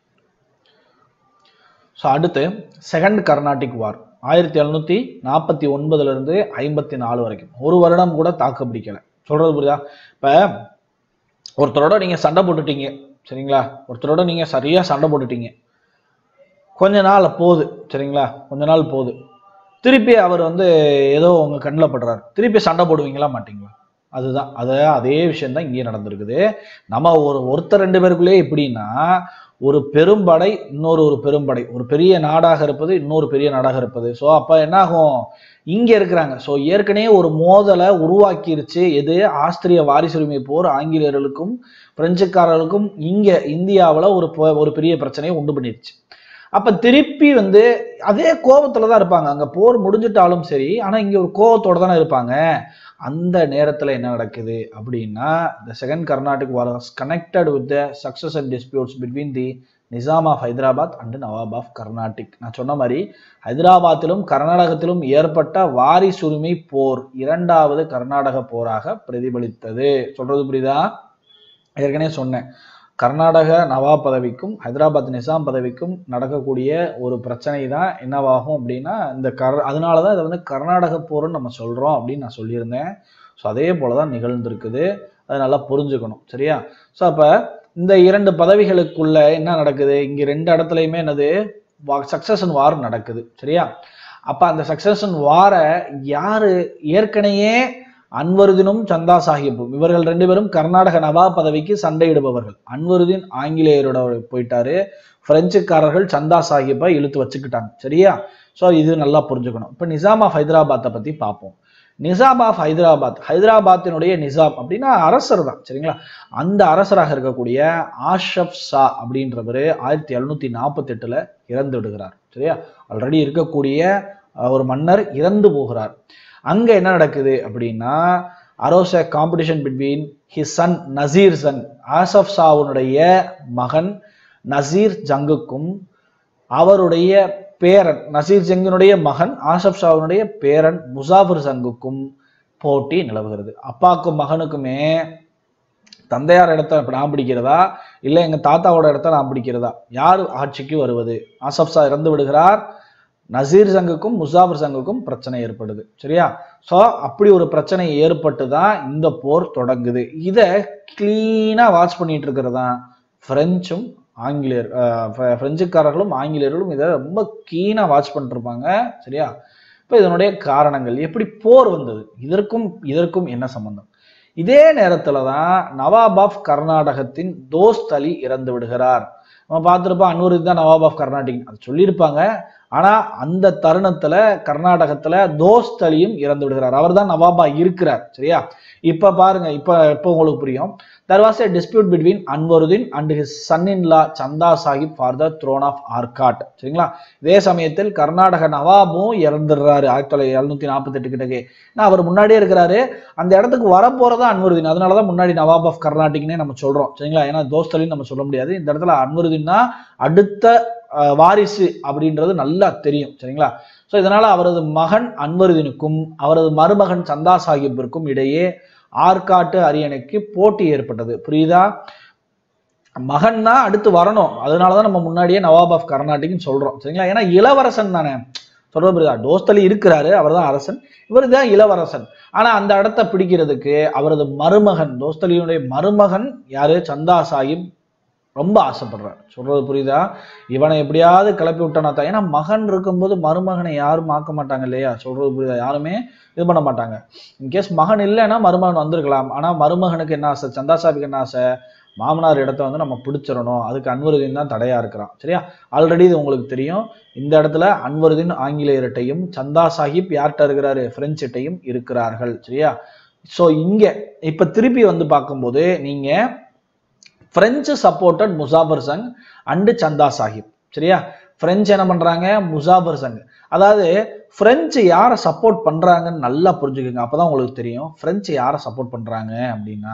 ஸோ அடுத்து செகண்ட் கர்நாடிக் வார் ஆயிரத்தி எழுநூத்தி நாற்பத்தி ஒன்பதுல இருந்து ஐம்பத்தி நாலு வரைக்கும் ஒரு வருடம் கூட தாக்கு பிடிக்கல சொல்றது புரியுதா இப்ப ஒருத்தரோட நீங்க சண்டை போட்டுட்டீங்க சரிங்களா ஒருத்தரோட நீங்க சரியா சண்டை போட்டுட்டீங்க கொஞ்ச நாள் போகுது சரிங்களா கொஞ்ச நாள் போகுது திருப்பி அவர் வந்து ஏதோ உங்க கண்ணில் படுறாரு திருப்பி சண்டை போடுவீங்களா மாட்டீங்களா அதுதான் அது அதே விஷயம் தான் இங்கே நடந்திருக்குது நம்ம ஒரு ஒருத்தர் ரெண்டு பேருக்குள்ளே எப்படின்னா ஒரு பெரும்படை இன்னொரு ஒரு பெரும்படை ஒரு பெரிய நாடாக இருப்பது இன்னொரு பெரிய நாடாக இருப்பது ஸோ அப்போ என்ன ஆகும் இங்க இருக்கிறாங்க ஸோ ஏற்கனவே ஒரு மோதலை உருவாக்கிருச்சு எது ஆஸ்திரிய வாரிசுரிமை போர் ஆங்கிலேயர்களுக்கும் பிரெஞ்சுக்காரர்களுக்கும் இங்க இந்தியாவில் ஒரு பொ- ஒரு பெரிய பிரச்சனையை உண்டு பண்ணிருச்சு அப்ப திருப்பி வந்து அதே கோபத்துல தான் இருப்பாங்க அங்க போர் முடிஞ்சிட்டாலும் சரி ஆனா இங்க ஒரு கோபத்தோட தானே இருப்பாங்க அந்த நேரத்துல என்ன நடக்குது அப்படின்னா the second Carnatic war connected with the success and disputes between the Nizam of Hyderabad and Nawab of Carnatic நான் சொன்ன மாதிரி ஹைதராபாத்திலும் கர்நாடகத்திலும் ஏற்பட்ட வாரிசுரிமை போர் இரண்டாவது கர்நாடக போராக பிரதிபலித்தது சொல்றது புரியுதா ஏற்கனவே சொன்னேன் கர்நாடக நவாப் பதவிக்கும் ஹைதராபாத் நிசாம் பதவிக்கும் நடக்கக்கூடிய ஒரு பிரச்சனை தான் என்னவாகும் அப்படின்னா இந்த கர் அதனால தான் இதை வந்து கர்நாடக போர்னு நம்ம சொல்கிறோம் அப்படின்னு நான் சொல்லியிருந்தேன் ஸோ அதே போல தான் நிகழ்ந்திருக்குது அதை நல்லா புரிஞ்சுக்கணும் சரியா ஸோ அப்போ இந்த இரண்டு பதவிகளுக்குள்ள என்ன நடக்குது இங்கே ரெண்டு இடத்துலையுமே என்னது சக்சஷன் வார் நடக்குது சரியா அப்போ அந்த சக்சஷன் வாரை யாரு ஏற்கனவே அன்வருதினும் சந்தா சாஹிப்பும் இவர்கள் ரெண்டு பேரும் கர்நாடக நவாப் பதவிக்கு சண்டையிடுபவர்கள் அன்வருதீன் ஆங்கிலேயரோட போயிட்டாரு பிரெஞ்சுக்காரர்கள் சந்தா சாஹிப்பை இழுத்து வச்சுக்கிட்டாங்க சரியா ஸோ இது நல்லா புரிஞ்சுக்கணும் இப்போ நிசாம் ஆஃப் ஹைதராபாத்தை பத்தி பார்ப்போம் நிசாம் ஆஃப் ஹைதராபாத் ஹைதராபாத்தினுடைய நிசாம் அப்படின்னா அரசர் தான் சரிங்களா அந்த அரசராக இருக்கக்கூடிய ஆஷப் ஷா அப்படின்றவர் ஆயிரத்தி எழுநூத்தி நாற்பத்தி எட்டுல இறந்து விடுகிறார் சரியா ஆல்ரெடி இருக்கக்கூடிய அஹ், ஒரு மன்னர் இறந்து போகிறார் அங்க என்ன நடக்குது அப்படின்னா arose a competition between his son Nasir son Asaf ஷாவுனுடைய மகன் நசீர் ஜங்குக்கும் அவருடைய பேரன் நசீர் ஜங்கினுடைய மகன் ஆசப் ஷாவினுடைய பேரன் முசாஃபர் சங்குக்கும் போட்டி நிலவுகிறது அப்பாவுக்கும் மகனுக்குமே தந்தையார் இடத்த இப்ப நான் பிடிக்கிறதா இல்லை எங்க தாத்தாவோட இடத்த நான் பிடிக்கிறதா யார் ஆட்சிக்கு வருவது ஆசப் ஷா இறந்து விடுகிறார் நசீர் சங்குக்கும் முசாஃபர் சங்குக்கும் பிரச்சனை ஏற்படுது சரியா ஸோ அப்படி ஒரு பிரச்சனை ஏற்பட்டு தான் இந்த போர் தொடங்குது இதை கிளீனாக வாட்ச் பண்ணிட்டு இருக்கிறது தான் ஃப்ரெஞ்சும் ஆங்கிலேயர் அஹ், ஃப்ரெ- பிரெஞ்சுக்காரர்களும் ஆங்கிலேயர்களும் இதை ரொம்ப கீனாக வாட்ச் பண்ணிருப்பாங்க சரியா இப்போ இதனுடைய காரணங்கள் எப்படி போர் வந்தது இதற்கும் இதற்கும் என்ன சம்பந்தம் இதே நேரத்துல தான் நவாப் ஆஃப் கர்நாடகத்தின் தோஸ்த் அலி இறந்து விடுகிறார் நம்ம பார்த்துருப்போம் அன்வர் தான் நவாப் ஆஃப் கர்நாடிக் அது சொல்லியிருப்பாங்க ஆனா அந்த தருணத்துல கர்நாடகத்துல தோஸ்தலியும் இறந்து விடுகிறார் அவர்தான் நவாபா இருக்கிறார் சரியா இப்ப பாருங்க இப்ப இப்ப உங்களுக்கு புரியும் there was a dispute between Anwaruddin and his son in law சந்தா Sahib for the throne of Arcot சரிங்களா இதே சமயத்தில் கர்நாடக நவாபும் இறந்துடுறாரு ஆயிரத்தி தொள்ளாயிரத்தி எழுநூத்தி நாற்பத்தி எட்டு கிட்டக்கே ஏன்னா அவர் முன்னாடியே இருக்கிறாரு அந்த இடத்துக்கு வரப்போறதா அன்வருதீன் அதனாலதான் முன்னாடி நவாப் ஆஃப் கர்நாடிக்னே நம்ம சொல்றோம் சரிங்களா ஏன்னா தோஸ்தலின்னு நம்ம சொல்ல முடியாது இந்த இடத்துல அன்வருதீன்னா அடுத்த அஹ், வாரிசு அப்படின்றது நல்லா தெரியும் சரிங்களா ஸோ இதனால அவரது மகன் அன்வருதீனுக்கும் அவரது மருமகன் சந்தா சாஹிப்பிற்கும் இடையே ஆற்காட்டு அரியணைக்கு போட்டி ஏற்பட்டது புரியுதா மகன் தான் அடுத்து வரணும் அதனாலதான் நம்ம முன்னாடியே நவாப் ஆஃப் கர்நாடிக்னு சொல்றோம் சரிங்களா ஏன்னா இளவரசன் தானே சொல்றது புரியுதா டோஸ்தலி இருக்கிறாரு அவர் தான் அரசன் இவர் தான் இளவரசன் ஆனா அந்த இடத்த பிடிக்கிறதுக்கு அவரது மருமகன் தோஸ்தலியுடைய மருமகன் யாரு சந்தா சாஹிப் ரொம்ப ஆசைப்படுறார் சொல்றது புரியுதா இவனை எப்படியாவது கிளப்பி விட்டானா தான் ஏன்னா மகன் இருக்கும்போது மருமகனை யாரும் ஆக்க மாட்டாங்க இல்லையா சொல்றது புரியுதா யாருமே இது பண்ண மாட்டாங்க இன்கேஸ் மகன் இல்லைன்னா மருமகன் வந்திருக்கலாம் ஆனா மருமகனுக்கு என்ன ஆசை சந்தா சாஹிப்க்கு என்ன ஆசை மாமனார் இடத்த வந்து நம்ம பிடிச்சிடணும் அதுக்கு அன்வருதீன் தான் தடையா இருக்கிறான் சரியா ஆல்ரெடி இது உங்களுக்கு தெரியும் இந்த இடத்துல அன்வருதீன் ஆங்கிலேயர்கிட்டையும் சந்தா சாஹிப் யார்கிட்ட இருக்கிறாரு பிரெஞ்சிட்டையும் இருக்கிறார்கள் சரியா ஸோ இங்க இப்ப திருப்பி வந்து பார்க்கும்போது நீங்க French supported Muzaffar Jung and Chanda Sahib சரியா பிரெஞ்சு என்ன பண்றாங்க முசாபர் சங் அதாவது பிரெஞ்சு யாரை சப்போர்ட் பண்றாங்கன்னு நல்லா புரிஞ்சுக்கோங்க அப்பதான் உங்களுக்கு தெரியும் பிரெஞ்சு யாரை சப்போர்ட் பண்றாங்க அப்படின்னா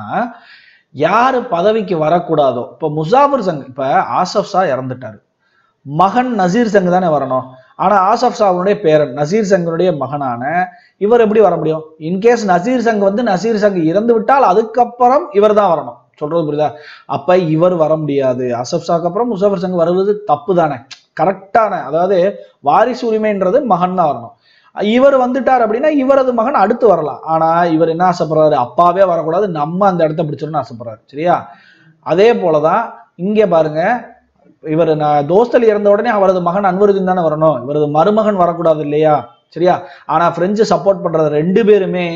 யாரு பதவிக்கு வரக்கூடாதோ இப்போ முசாபர் சங் இப்ப ஆசப் ஷா இறந்துட்டாரு மகன் நசீர் சங் தானே வரணும் ஆனா ஆசப் ஷாவுடைய பேரன் நசீர் சங்கனுடைய மகனான இவர் எப்படி வர முடியும் இன்கேஸ் நசீர் சங் வந்து நசீர் சங் இறந்து விட்டால் அதுக்கப்புறம் இவர் தான் வரணும் சொல்றது புரியுதா அப்ப இவர் வர முடியாது அசப் ஷாக்கு அப்புறம் முசாஃபர் சங் வருவது தப்பு தானே கரெக்டான அதாவது வாரிசு உரிமைன்றது மகன் தான் வரணும் இவர் வந்துட்டார் அப்படின்னா இவரது மகன் அடுத்து வரலாம் ஆனா இவர் என்ன ஆசைப்படுறாரு அப்பாவே வரக்கூடாது நம்ம அந்த இடத்த பிடிச்சிடணும்னு ஆசைப்படுறாரு சரியா அதே போலதான் இங்க பாருங்க இவர் நான் தோஸ்தல் இறந்த உடனே அவரது மகன் அன்வருதீன் தானே வரணும் இவரது மருமகன் வரக்கூடாது இல்லையா சரியா ஆனா பிரெஞ்சு சப்போர்ட் பண்றது ரெண்டு பேருமே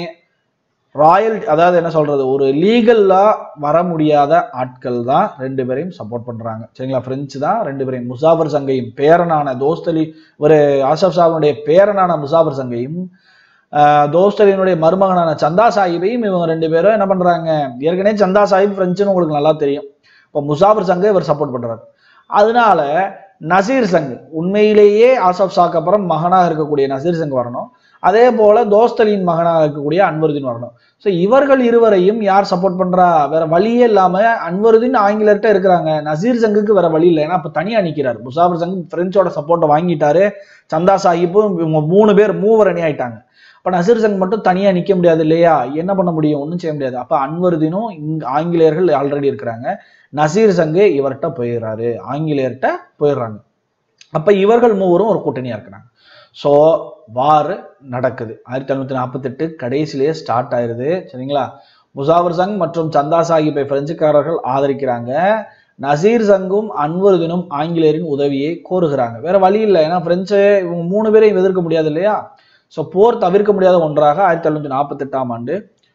ராயல் அதாவது என்ன சொல்றது ஒரு லீகல்லா வர முடியாத ஆட்கள் தான் ரெண்டு பேரையும் சப்போர்ட் பண்றாங்க சரிங்களா பிரெஞ்சு தான் ரெண்டு பேரையும் முசாஃபர் சங்கையும் பேரனான தோஸ்தலி ஒரு ஆசப் சாஹினுடைய பேரனான முசாஃபர் சங்கையும் ஆஹ், தோஸ்தலினுடைய மருமகனான சந்தா சாஹிபையும் இவங்க ரெண்டு பேரும் என்ன பண்றாங்க ஏற்கனவே சந்தா சாஹிப் பிரெஞ்சுன்னு உங்களுக்கு நல்லா தெரியும் இப்போ முசாஃபர் சங்கை இவர் சப்போர்ட் பண்றாரு அதனால நசீர் சங் உண்மையிலேயே ஆசப் ஷாக்கு அப்புறம் மகனாக இருக்கக்கூடிய நசீர் சங் வரணும் அதே போல தோஸ்தலின் மகனாக இருக்கக்கூடிய அன்வருதீன் வரணும் ஸோ இவர்கள் இருவரையும் யார் சப்போர்ட் பண்றா வேற வழியே இல்லாம அன்வருதீன் ஆங்கிலர்கிட்ட இருக்கிறாங்க நசீர் சங்குக்கு வேற வழி இல்லை ஏன்னா அப்ப தனியா நிக்கிறார் முசாபர் சங் பிரெஞ்சோட சப்போர்ட்டை வாங்கிட்டாரு சந்தா சாஹிப்பும் இவங்க மூணு பேர் மூவர் அணி ஆயிட்டாங்க அப்ப நசீர் சங் மட்டும் தனியா நிக்க முடியாது இல்லையா என்ன பண்ண முடியும் ஒன்றும் செய்ய முடியாது அப்ப அன்வருதீனும் இங்க ஆங்கிலேயர்கள் ஆல்ரெடி இருக்கிறாங்க நசீர் சங்கு இவர்கிட்ட போயிடுறாரு ஆங்கிலேயர்கிட்ட போயிடுறாங்க அப்ப இவர்கள் மூவரும் ஒரு கூட்டணியா இருக்கிறாங்க ஸோ வார் நடக்குது ஆயிரத்தி எழுநூத்தி நாற்பத்தெட்டு கடைசிலேயே ஸ்டார்ட் ஆயிருது சரிங்களா முசாவர் சங் மற்றும் சந்தா சாஹிப்பை பிரெஞ்சுக்காரர்கள் ஆதரிக்கிறாங்க நசீர் சங்கும் அன்வருதனும் ஆங்கிலேயரின் உதவியை கோருகிறாங்க வேற வழி இல்லை ஏன்னா பிரெஞ்சு இவங்க மூணு பேரையும் எதிர்க்க முடியாது இல்லையா ஸோ போர் தவிர்க்க முடியாத ஒன்றாக ஆயிரத்தி எழுநூத்தி நாற்பத்தெட்டாம் ஆண்டு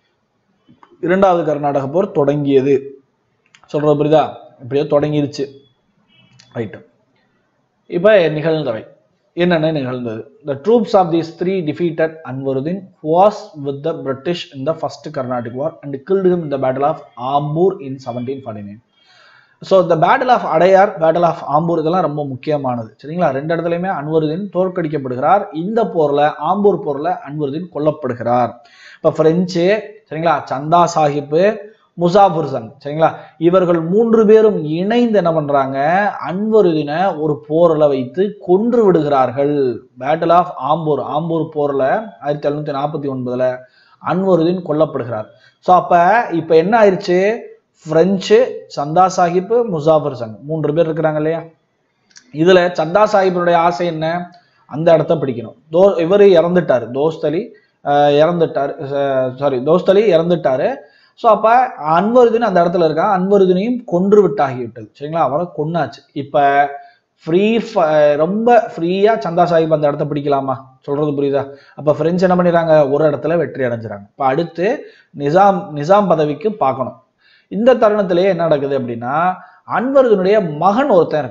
இரண்டாவது கர்நாடக போர் தொடங்கியது சொல்றது புரியுதா இப்படியோ தொடங்கிருச்சு ரைட்டு இப்போ நிகழ்ந்தவை என்னென்ன நிகழ்ந்தது the troops of these three defeated Anwaruddin was with the British in the first Carnatic war and killed him இந்த battle of Ambur in seventeen forty nine so இந்த battle of Adyar battle of Ambur இதெல்லாம் ரொம்ப முக்கியமானது சரிங்களா ரெண்டு இடத்துலையுமே அன்வருதீன் தோற்கடிக்கப்படுகிறார் இந்த போர்ல ஆம்பூர் போர்ல அன்வருதீன் கொல்லப்படுகிறார் இப்போ பிரெஞ்சு சரிங்களா சந்தா சாஹிப்பு முசாஃபர் சங் சரிங்களா இவர்கள் மூன்று பேரும் இணைந்து என்ன பண்றாங்க அன்வருதினை ஒரு போர்ல வைத்து கொன்று விடுகிறார்கள் பேட்டில் ஆஃப் ஆம்பூர் ஆம்பூர் போர்ல ஆயிரத்தி எழுநூத்தி நாற்பத்தி ஒன்பதுல அன்வருதீன் கொல்லப்படுகிறார் ஸோ அப்ப இப்ப என்ன ஆயிடுச்சு பிரெஞ்சு சந்தா சாஹிப் முசாஃபர் சங் மூன்று பேர் இருக்கிறாங்க இல்லையா இதுல சந்தா சாஹிப்பினுடைய ஆசை என்ன அந்த இடத்த பிடிக்கணும் தோ இவர் இறந்துட்டாரு தோஸ்தலி அஹ், இறந்துட்டாரு சாரி தோஸ்தலி இறந்துட்டாரு ஸோ அப்ப அன்வருதின் அந்த இடத்துல இருக்கான் அன்வருதினையும் கொன்று விட்டாகிவிட்டது சரிங்களா அவரை கொன்னாச்சு இப்ப ஃப்ரீ ரொம்ப ஃப்ரீயா சந்தா சாஹிப் அந்த இடத்த பிடிக்கலாமா சொல்றது புரியுதா அப்ப பிரெஞ்சு என்ன பண்ணிடுறாங்க ஒரு இடத்துல வெற்றி அடைஞ்சிறாங்க இப்ப அடுத்து நிசாம் நிசாம் பதவிக்கு பார்க்கணும் இந்த தருணத்திலேயே என்ன நடக்குது அப்படின்னா அன்வருதனுடைய மகன் ஒருத்தன் இருக்கான்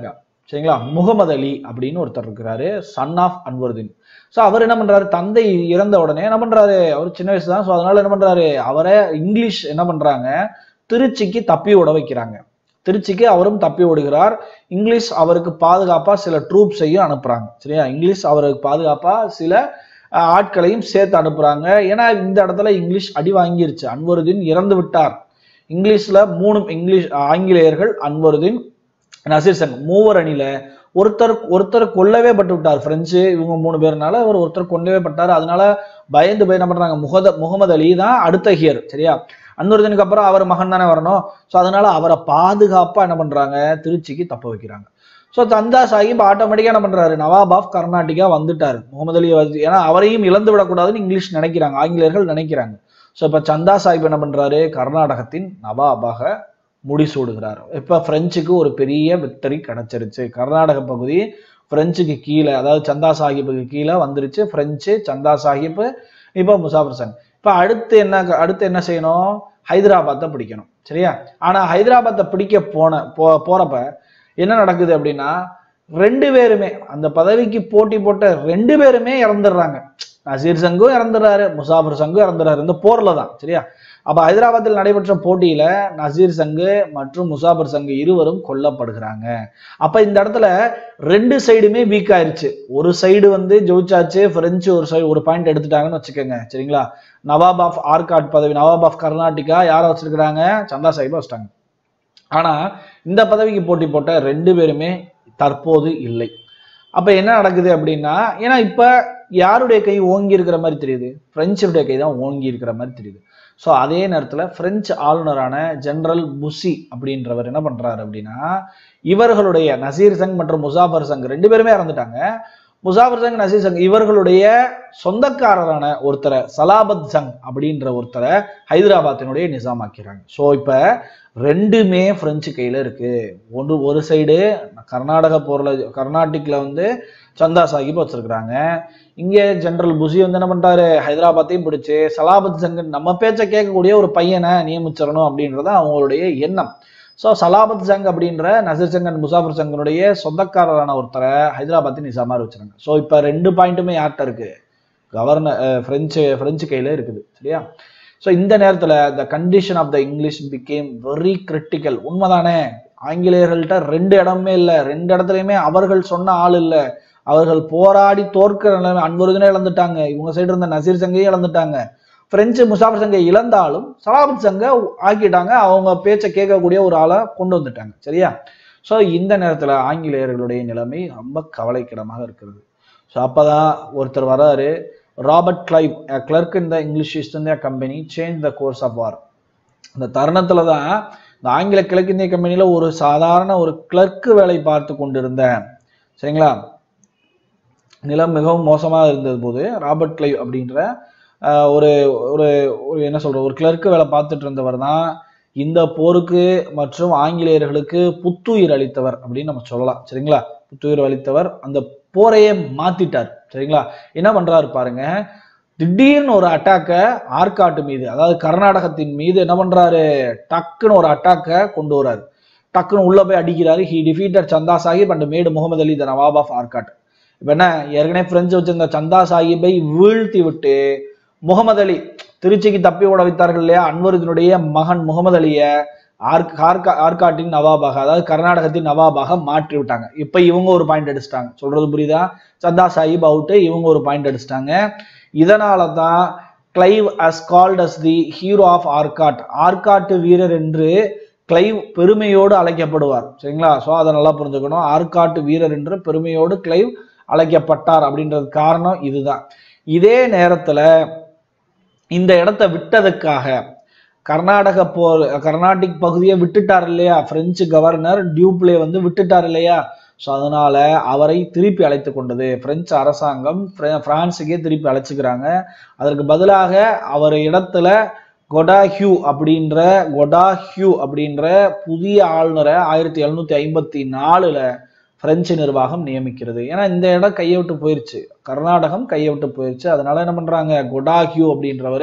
சரிங்களா முகமது அலி அப்படின்னு ஒருத்தர் இருக்கிறாரு சன் ஆஃப் அன்வருதீன் ஸோ அவர் என்ன பண்றாரு தந்தை இறந்த உடனே என்ன பண்றாரு அவர் சின்ன வயசு தான் ஸோ அதனால என்ன பண்றாரு அவரை இங்கிலீஷ் என்ன பண்றாங்க திருச்சிக்கு தப்பி விட வைக்கிறாங்க திருச்சிக்கு அவரும் தப்பி ஓடுகிறார் இங்கிலீஷ் அவருக்கு பாதுகாப்பா சில ட்ரூப்ஸையும் அனுப்புறாங்க சரியா இங்கிலீஷ் அவருக்கு பாதுகாப்பா சில அஹ், ஆட்களையும் சேர்த்து அனுப்புறாங்க ஏன்னா இந்த இடத்துல இங்கிலீஷ் அடி வாங்கிருச்சு அன்வருதீன் இறந்து விட்டார் இங்கிலீஷ்ல மூணு இங்கிலீஷ் ஆங்கிலேயர்கள் அன்வருதீன் நசீர் சங் மூவர் அணியில ஒருத்தர் ஒருத்தர் கொல்லவே பட்டு விட்டார் பிரெஞ்சு இவங்க மூணு பேர்னால அவர் ஒருத்தர் கொல்லவே பட்டார் அதனால பயந்து போய் என்ன பண்றாங்க முகத முகமது அலி தான் அடுத்த ஹியர் சரியா அன்வருதனுக்கு அப்புறம் அவர் மகன் தானே வரணும் ஸோ அதனால அவரை பாதுகாப்பா என்ன பண்றாங்க திருச்சிக்கு தப்ப வைக்கிறாங்க ஸோ தந்தா சாஹிப் ஆட்டோமேட்டிக்கா என்ன பண்றாரு நவாப் ஆஃப் கர்நாடிகா வந்துட்டாரு முகமது அலி வந்து ஏன்னா அவரையும் இழந்து விடக்கூடாதுன்னு இங்கிலீஷ் நினைக்கிறாங்க ஆங்கிலேயர்கள் நினைக்கிறாங்க ஸோ இப்போ சந்தா சாஹிப் என்ன பண்றாரு கர்நாடகத்தின் நவாபாக முடிசூடுகிறார் இப்போ பிரெஞ்சுக்கு ஒரு பெரிய விக்டரி கிடைச்சிருச்சு கர்நாடக பகுதி பிரெஞ்சுக்கு கீழே அதாவது சந்தா சாஹிப்புக்கு கீழே வந்துருச்சு பிரெஞ்சு சந்தா சாஹிப் இப்போ முசாஃபர் சங் இப்போ அடுத்து என்ன அடுத்து என்ன செய்யணும் ஹைதராபாத்தை பிடிக்கணும் சரியா ஆனா ஹைதராபாத்தை பிடிக்க போன போ போறப்ப என்ன நடக்குது அப்படின்னா ரெண்டு பேருமே அந்த பதவிக்கு போட்டி போட்ட ரெண்டு பேருமே இறந்துடுறாங்க நசீர் சங்கும் இறந்துடுறாரு முசாஃபர் சங்கும் இறந்துடுறாரு இந்த போர்ல தான் சரியா அப்ப ஹைதராபாத்தில் நடைபெற்ற போட்டியில நசீர் சங்கு மற்றும் முசாஃபர் சங்கு இருவரும் கொல்லப்படுகிறாங்க அப்ப இந்த இடத்துல ரெண்டு சைடுமே வீக் ஆயிருச்சு ஒரு சைடு வந்து ஜெயிச்சாச்சு பிரெஞ்சு ஒரு சைடு ஒரு பாயிண்ட் எடுத்துட்டாங்கன்னு வச்சுக்கோங்க சரிங்களா நவாப் ஆஃப் ஆர்காட் பதவி நவாப் ஆஃப் கர்நாடிகா யாரை வச்சிருக்கிறாங்க சந்தா சாஹிப்பை வச்சிட்டாங்க ஆனா இந்த பதவிக்கு போட்டி போட்ட ரெண்டு பேருமே தற்போது இல்லை அப்ப என்ன நடக்குது அப்படின்னா ஏன்னா இப்ப யாருடைய கை ஓங்கி இருக்கிற மாதிரி தெரியுது பிரெஞ்சுடைய கை தான் ஓங்கி இருக்கிற மாதிரி தெரியுது ஸோ அதே நேரத்தில் பிரெஞ்சு ஆளுநரான ஜெனரல் புசி அப்படின்றவர் என்ன பண்றாரு அப்படின்னா இவர்களுடைய நசீர் சங் மற்றும் முசாஃபர் சங் ரெண்டு பேருமே இறந்துட்டாங்க முசாஃபர் சங் நசீர் சங் இவர்களுடைய சொந்தக்காரரான ஒருத்தரை சலாபத் சங் அப்படின்ற ஒருத்தரை ஹைதராபாத்தினுடைய நிசாமாக்கிறாங்க ஸோ இப்போ ரெண்டுமே பிரெஞ்சு கையில் இருக்கு ஒன்று ஒரு சைடு கர்நாடக போர்ல கர்நாடிக்ல வந்து சந்தா சாஹிப் வச்சிருக்கிறாங்க இங்கே ஜெனரல் புசி வந்து என்ன பண்றாரு ஹைதராபாத்தையும் பிடிச்சு சலாபத் சங்கன் நம்ம பேச்சை கேட்கக்கூடிய ஒரு பையனை நியமிச்சிடணும் அப்படின்றது அவங்களுடைய எண்ணம் ஸோ சலாபத் சங் அப்படின்ற நசீர் சங்கன் முசாஃபர் சங்கனுடைய சொந்தக்காரரான ஒருத்தரை ஹைதராபாத்தின் நிசாமார் வச்சிருக்காங்க ஸோ இப்போ ரெண்டு பாயிண்ட்டுமே யார்கிட்ட இருக்கு கவர்னர் ஃப்ரெஞ்சு ஃப்ரெஞ்சு கையில் இருக்குது சரியா ஸோ இந்த நேரத்தில் the condition of the English became very critical உண்மைதானே ஆங்கிலேயர்கள்ட்ட ரெண்டு இடமே இல்லை ரெண்டு இடத்துலையுமே அவர்கள் சொன்ன ஆள் இல்லை அவர்கள் போராடி தோற்கிற நிலைமை அன்பருதுனே இழந்துட்டாங்க இவங்க சைடு இருந்த நசீர் சங்கையும் இழந்துட்டாங்க பிரெஞ்சு முசாஃபர் சங்கை இழந்தாலும் சலாபத் சங்கை ஆக்கிட்டாங்க அவங்க பேச்சை கேட்கக்கூடிய ஒரு ஆளை கொண்டு வந்துட்டாங்க சரியா ஸோ இந்த நேரத்தில் ஆங்கிலேயர்களுடைய நிலைமை ரொம்ப கவலைக்கிடமாக இருக்கிறது ஸோ அப்பதான் ஒருத்தர் வராரு ராபர்ட் கிளைவ் கிளர்க் இந்த English East India Company change the course of war இந்த தருணத்துல தான் இந்த ஆங்கில கிழக்கிந்திய கம்பெனியில ஒரு சாதாரண ஒரு கிளர்க்கு வேலை பார்த்து கொண்டிருந்தேன் சரிங்களா நிலம் மிகவும் மோசமாக இருந்தது போது ராபர்ட் கிளைவ் அப்படின்ற ஆஹ், ஒரு ஒரு ஒரு என்ன சொல்ற ஒரு கிளர்க்கு வேலை பார்த்துட்டு இருந்தவர் தான் இந்த போருக்கு மற்றும் ஆங்கிலேயர்களுக்கு புத்துயிர் அளித்தவர் அப்படின்னு நம்ம சொல்லலாம் சரிங்களா புத்துயிர் அளித்தவர் அந்த போரையே மாத்திட்டார் சரிங்களா என்ன பண்றாரு பாருங்க திடீர்னு ஒரு அட்டாக்கை ஆற்காட்டு மீது அதாவது கர்நாடகத்தின் மீது என்ன பண்றாரு டக்குன்னு ஒரு அட்டாக்கை கொண்டு வராரு டக்குன்னு உள்ள போய் அடிக்கிறாரு he defeated Chanda Sahib and made Muhammad Ali the Nawab of Arcot இப்ப என்ன ஏற்கனவே பிரெஞ்சு வச்சிருந்த சந்தா சாஹிப்பை வீழ்த்தி விட்டு முகமது அலி திருச்சிக்கு தப்பி ஓட வைத்தார்கள் இல்லையா அன்வருதினுடைய மகன் முகமது அலியை ஆர்க் ஆர்கா ஆர்காட்டின் நவாபாக அதாவது கர்நாடகத்தின் நவாபாக மாற்றி விட்டாங்க இப்ப இவங்க ஒரு பாயிண்ட் அடிச்சிட்டாங்க சொல்றது புரியுதா சந்தா சாஹிப் அவுட்டு இவங்க ஒரு பாயிண்ட் அடிச்சிட்டாங்க இதனால தான் Clive as called as the hero of Arcot ஆர்காட்டு வீரர் என்று கிளைவ் பெருமையோடு அழைக்கப்படுவார் சரிங்களா ஸோ அதை நல்லா புரிஞ்சுக்கணும் ஆர்காட்டு வீரர் என்று பெருமையோடு கிளைவ் அழைக்கப்பட்டார் அப்படின்றது காரணம் இதுதான் இதே நேரத்துல இந்த இடத்த விட்டதுக்காக கர்நாடக போர் கர்நாடிக் பகுதியை விட்டுட்டார் இல்லையா பிரெஞ்சு கவர்னர் டியூப்ளே வந்து விட்டுட்டார் இல்லையா ஸோ அதனால அவரை திருப்பி அழைத்து கொண்டது பிரெஞ்சு அரசாங்கம் பிர- பிரான்ஸுக்கே திருப்பி அழைச்சிக்கிறாங்க அதற்கு பதிலாக அவர் இடத்துல கொடாஹியூ அப்படின்ற கொடாஹியூ அப்படின்ற புதிய ஆளுநரை ஆயிரத்தி எழுநூத்தி ஐம்பத்தி நாலுல பிரெஞ்சு நிர்வாகம் நியமிக்கிறது ஏன்னா இந்த இடம் கையை விட்டு போயிருச்சு கர்நாடகம் கையை விட்டு போயிருச்சு அதனால என்ன பண்றாங்க கொடாஹியூ அப்படின்றவரு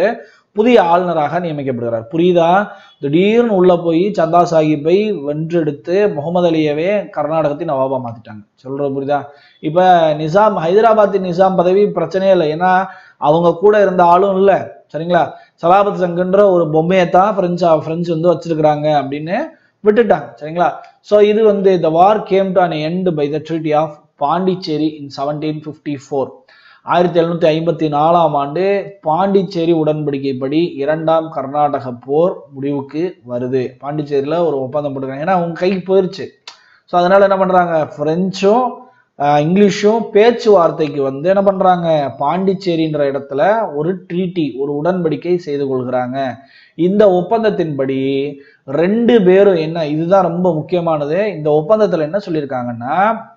புதிய ஆளுநராக நியமிக்கப்படுகிறார் புரியுதா திடீர்னு உள்ள போய் சந்தா சாஹிப்பை வென்றெடுத்து முகமது அலியவே கர்நாடகத்தின் நவாபா மாத்திட்டாங்க சொல்றது புரியுதா இப்ப நிசாம் ஹைதராபாத்தின் நிசாம் பதவி பிரச்சனையே இல்லை ஏன்னா அவங்க கூட இருந்த ஆளும் இல்லை சரிங்களா சலாபத் சங்குன்ற ஒரு பொம்மையை தான் பிரெஞ்சு பிரெஞ்சு வந்து வச்சிருக்கிறாங்க அப்படின்னு விட்டுட்டாங்க சரிங்களா ஸோ இது வந்து the war came to an end by the treaty of Pondicherry in seventeen fifty four ஆயிரத்தி எழுநூத்தி ஐம்பத்தி நாலாம் ஆண்டு பாண்டிச்சேரி உடன்படிக்கைப்படி இரண்டாம் கர்நாடக போர் முடிவுக்கு வருது பாண்டிச்சேரியில ஒரு ஒப்பந்தம் போட்டுருக்காங்க ஏன்னா அவங்க கைக்கு போயிருச்சு ஸோ அதனால என்ன பண்றாங்க பிரெஞ்சும் ஆஹ், இங்கிலீஷும் பேச்சுவார்த்தைக்கு வந்து என்ன பண்றாங்க பாண்டிச்சேரின்ற இடத்துல ஒரு ட்ரீட்டி ஒரு உடன்படிக்கை செய்து கொள்கிறாங்க இந்த ஒப்பந்தத்தின்படி ரெண்டு பேரும் என்ன இதுதான் ரொம்ப முக்கியமானது இந்த ஒப்பந்தத்துல என்ன சொல்லியிருக்காங்கன்னா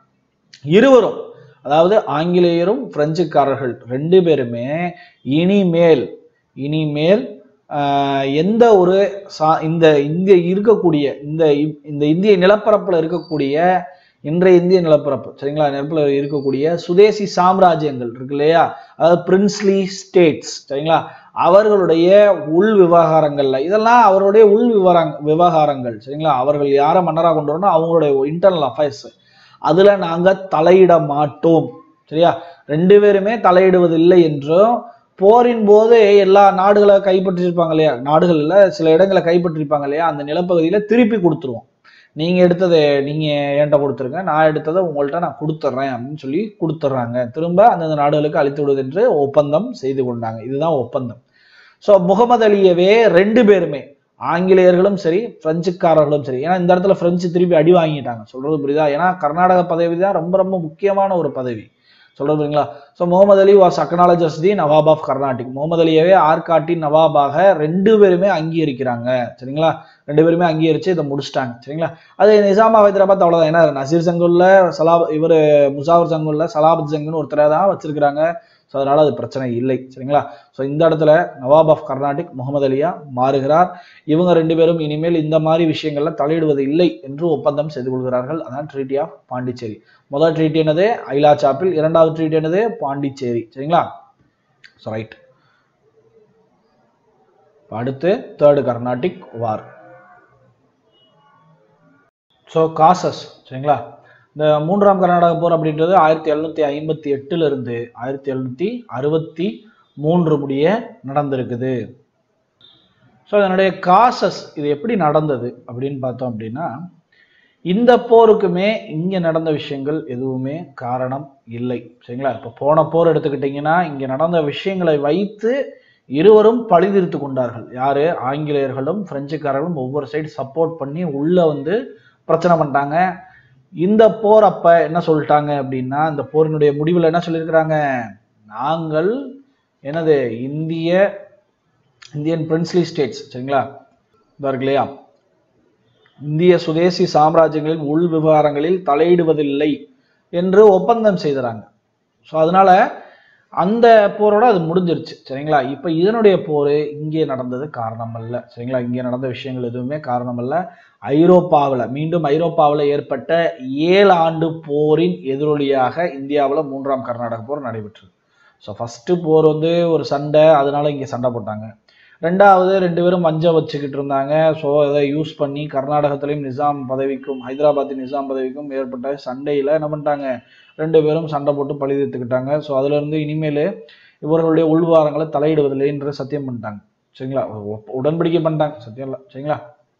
இருவரும் அதாவது ஆங்கிலேயரும் பிரெஞ்சுக்காரர்கள் ரெண்டு பேருமே இனிமேல் இனிமேல் ஆஹ், எந்த ஒரு சா இந்த இந்திய இருக்கக்கூடிய இந்த இ- இந்த இந்திய நிலப்பரப்புல இருக்கக்கூடிய இன்றைய இந்திய நிலப்பரப்பு சரிங்களா நிலப்பரப்புல இருக்கக்கூடிய சுதேசி சாம்ராஜ்யங்கள் இருக்கு இல்லையா அதாவது பிரின்ஸ்லி ஸ்டேட்ஸ் சரிங்களா அவர்களுடைய உள் விவகாரங்கள்ல இதெல்லாம் அவருடைய உள் விவகாரங் விவகாரங்கள் சரிங்களா அவர்கள் யாரை மன்னராக கொண்டு வரணும் அவங்களுடைய இன்டர்னல் அஃபேர்ஸ் அதுல நாங்க தலையிட மாட்டோம் சரியா ரெண்டு பேருமே தலையிடுவதில்லை என்றும் போரின் போது எல்லா நாடுகளை கைப்பற்றிருப்பாங்க இல்லையா நாடுகள் இல்ல சில இடங்களை கைப்பற்றிருப்பாங்க இல்லையா அந்த நிலப்பகுதியில திருப்பி கொடுத்துருவோம் நீங்க எடுத்ததை நீங்க என்கிட்ட கொடுத்துருங்க நான் எடுத்ததை உங்கள்கிட்ட நான் கொடுத்துட்றேன் அப்படின்னு சொல்லி கொடுத்துட்றாங்க திரும்ப அந்தந்த நாடுகளுக்கு அளித்து விடுவது என்று ஒப்பந்தம் செய்து கொண்டாங்க இதுதான் ஒப்பந்தம் ஸோ முகமது அலியவே ரெண்டு பேருமே ஆங்கிலேயர்களும் சரி பிரெஞ்சுக்காரர்களும் சரி ஏன்னா இந்த இடத்துல பிரெஞ்சு திருப்பி அடி வாங்கிட்டாங்க சொல்றது புரியுதா ஏன்னா கர்நாடக பதவி தான் ரொம்ப ரொம்ப முக்கியமான ஒரு பதவி சொல்றது புரியுங்களா so Muhammad Ali was acknowledges the Nawab of Carnatic Muhammad அலியவே ஆர்காட்டின் நவாபாக ரெண்டு பேருமே அங்கீகரிக்கிறாங்க சரிங்களா ரெண்டு பேருமே அங்கீகரிச்சு இதை முடிச்சிட்டாங்க சரிங்களா அது நிசாமா ஹைதராபாத் அவ்வளவுதான் ஏன்னா நசீர் சங்குல்ல சலாப் இவர் முசாவர் சங்குல்ல சலாபத் சங்குன்னு ஒருத்தரை தான் வச்சிருக்கிறாங்க ஸோ அதனால அது பிரச்சனை இல்லை சரிங்களா ஸோ இந்த இடத்துல நவாப் ஆஃப் கர்நாடிக் முகமது அலியா மாறுகிறார் இவங்க ரெண்டு பேரும் இனிமேல் இந்த மாதிரி விஷயங்கள்ல தலையிடுவது இல்லை என்று ஒப்பந்தம் செய்து கொள்கிறார்கள் அதான் ட்ரீட்டி ஆஃப் பாண்டிச்சேரி முதல் ட்ரீட்டி என்னது ஐலா சாப்பில் இரண்டாவது ட்ரீட்டி என்னது பாண்டிச்சேரி சரிங்களா ஸோ ரைட் அடுத்து third Carnatic war so causes சரிங்களா இந்த மூன்றாம் கர்நாடக போர் அப்படின்றது ஆயிரத்தி எழுநூத்தி ஐம்பத்தி எட்டுல இருந்து ஆயிரத்தி எழுநூத்தி அறுபத்தி மூன்று முடிய நடந்திருக்குது ஸோ இதனுடைய காசஸ் இது எப்படி நடந்தது அப்படின்னு பார்த்தோம் அப்படின்னா இந்த போருக்குமே இங்க நடந்த விஷயங்கள் எதுவுமே காரணம் இல்லை சரிங்களா இப்போ போன போர் எடுத்துக்கிட்டிங்கன்னா இங்க நடந்த விஷயங்களை வைத்து இருவரும் பழிதீர்த்து கொண்டார்கள் யாரு ஆங்கிலேயர்களும் பிரெஞ்சுக்காரர்களும் ஒவ்வொரு சைடு சப்போர்ட் பண்ணி உள்ள வந்து பிரச்சனை பண்ணிட்டாங்க இந்த போர் அப்ப என்ன சொல்லிட்டாங்க அப்படின்னா இந்த போரினுடைய முடிவில் என்ன சொல்லியிருக்கிறாங்க நாங்கள் என்னது இந்திய இந்தியன் பிரின்ஸ்லி ஸ்டேட்ஸ் சரிங்களா இதா இருக்கு இல்லையா இந்திய சுதேசி சாம்ராஜ்யங்களின் உள் விவகாரங்களில் தலையிடுவதில்லை என்று ஒப்பந்தம் செய்கிறாங்க ஸோ அதனால அந்த போரோட அது முடிஞ்சிருச்சு சரிங்களா இப்போ இதனுடைய போர் இங்கே நடந்தது காரணம் அல்ல சரிங்களா இங்கே நடந்த விஷயங்கள் எதுவுமே காரணம் அல்ல ஐரோப்பாவில் மீண்டும் ஐரோப்பாவில் ஏற்பட்ட ஏழு ஆண்டு போரின் எதிரொலியாக இந்தியாவில் மூன்றாம் கர்நாடக போர் நடைபெற்றது ஸோ ஃபஸ்ட்டு போர் வந்து ஒரு சண்டை அதனால இங்கே சண்டை போட்டாங்க ரெண்டாவது ரெண்டு பேரும் மஞ்சள் வச்சுக்கிட்டு இருந்தாங்க ஸோ அதை யூஸ் பண்ணி கர்நாடகத்திலையும் நிசாம் பதவிக்கும் ஹைதராபாத்தின் நிசாம் பதவிக்கும் ஏற்பட்ட சண்டையில் என்ன பண்ணிட்டாங்க ரெண்டு பேரும் சண்டை போட்டு பழி தீர்த்துக்கிட்டாங்க ஸோ அதுலேருந்து இனிமேல் இவர்களுடைய உள்வாரங்களை தலையிடுவதில்லை என்று சத்தியம் பண்ணிட்டாங்க சரிங்களா ஒ- உடன்படிக்கை பண்ணிட்டாங்க சத்தியம் இல்லை சரிங்களா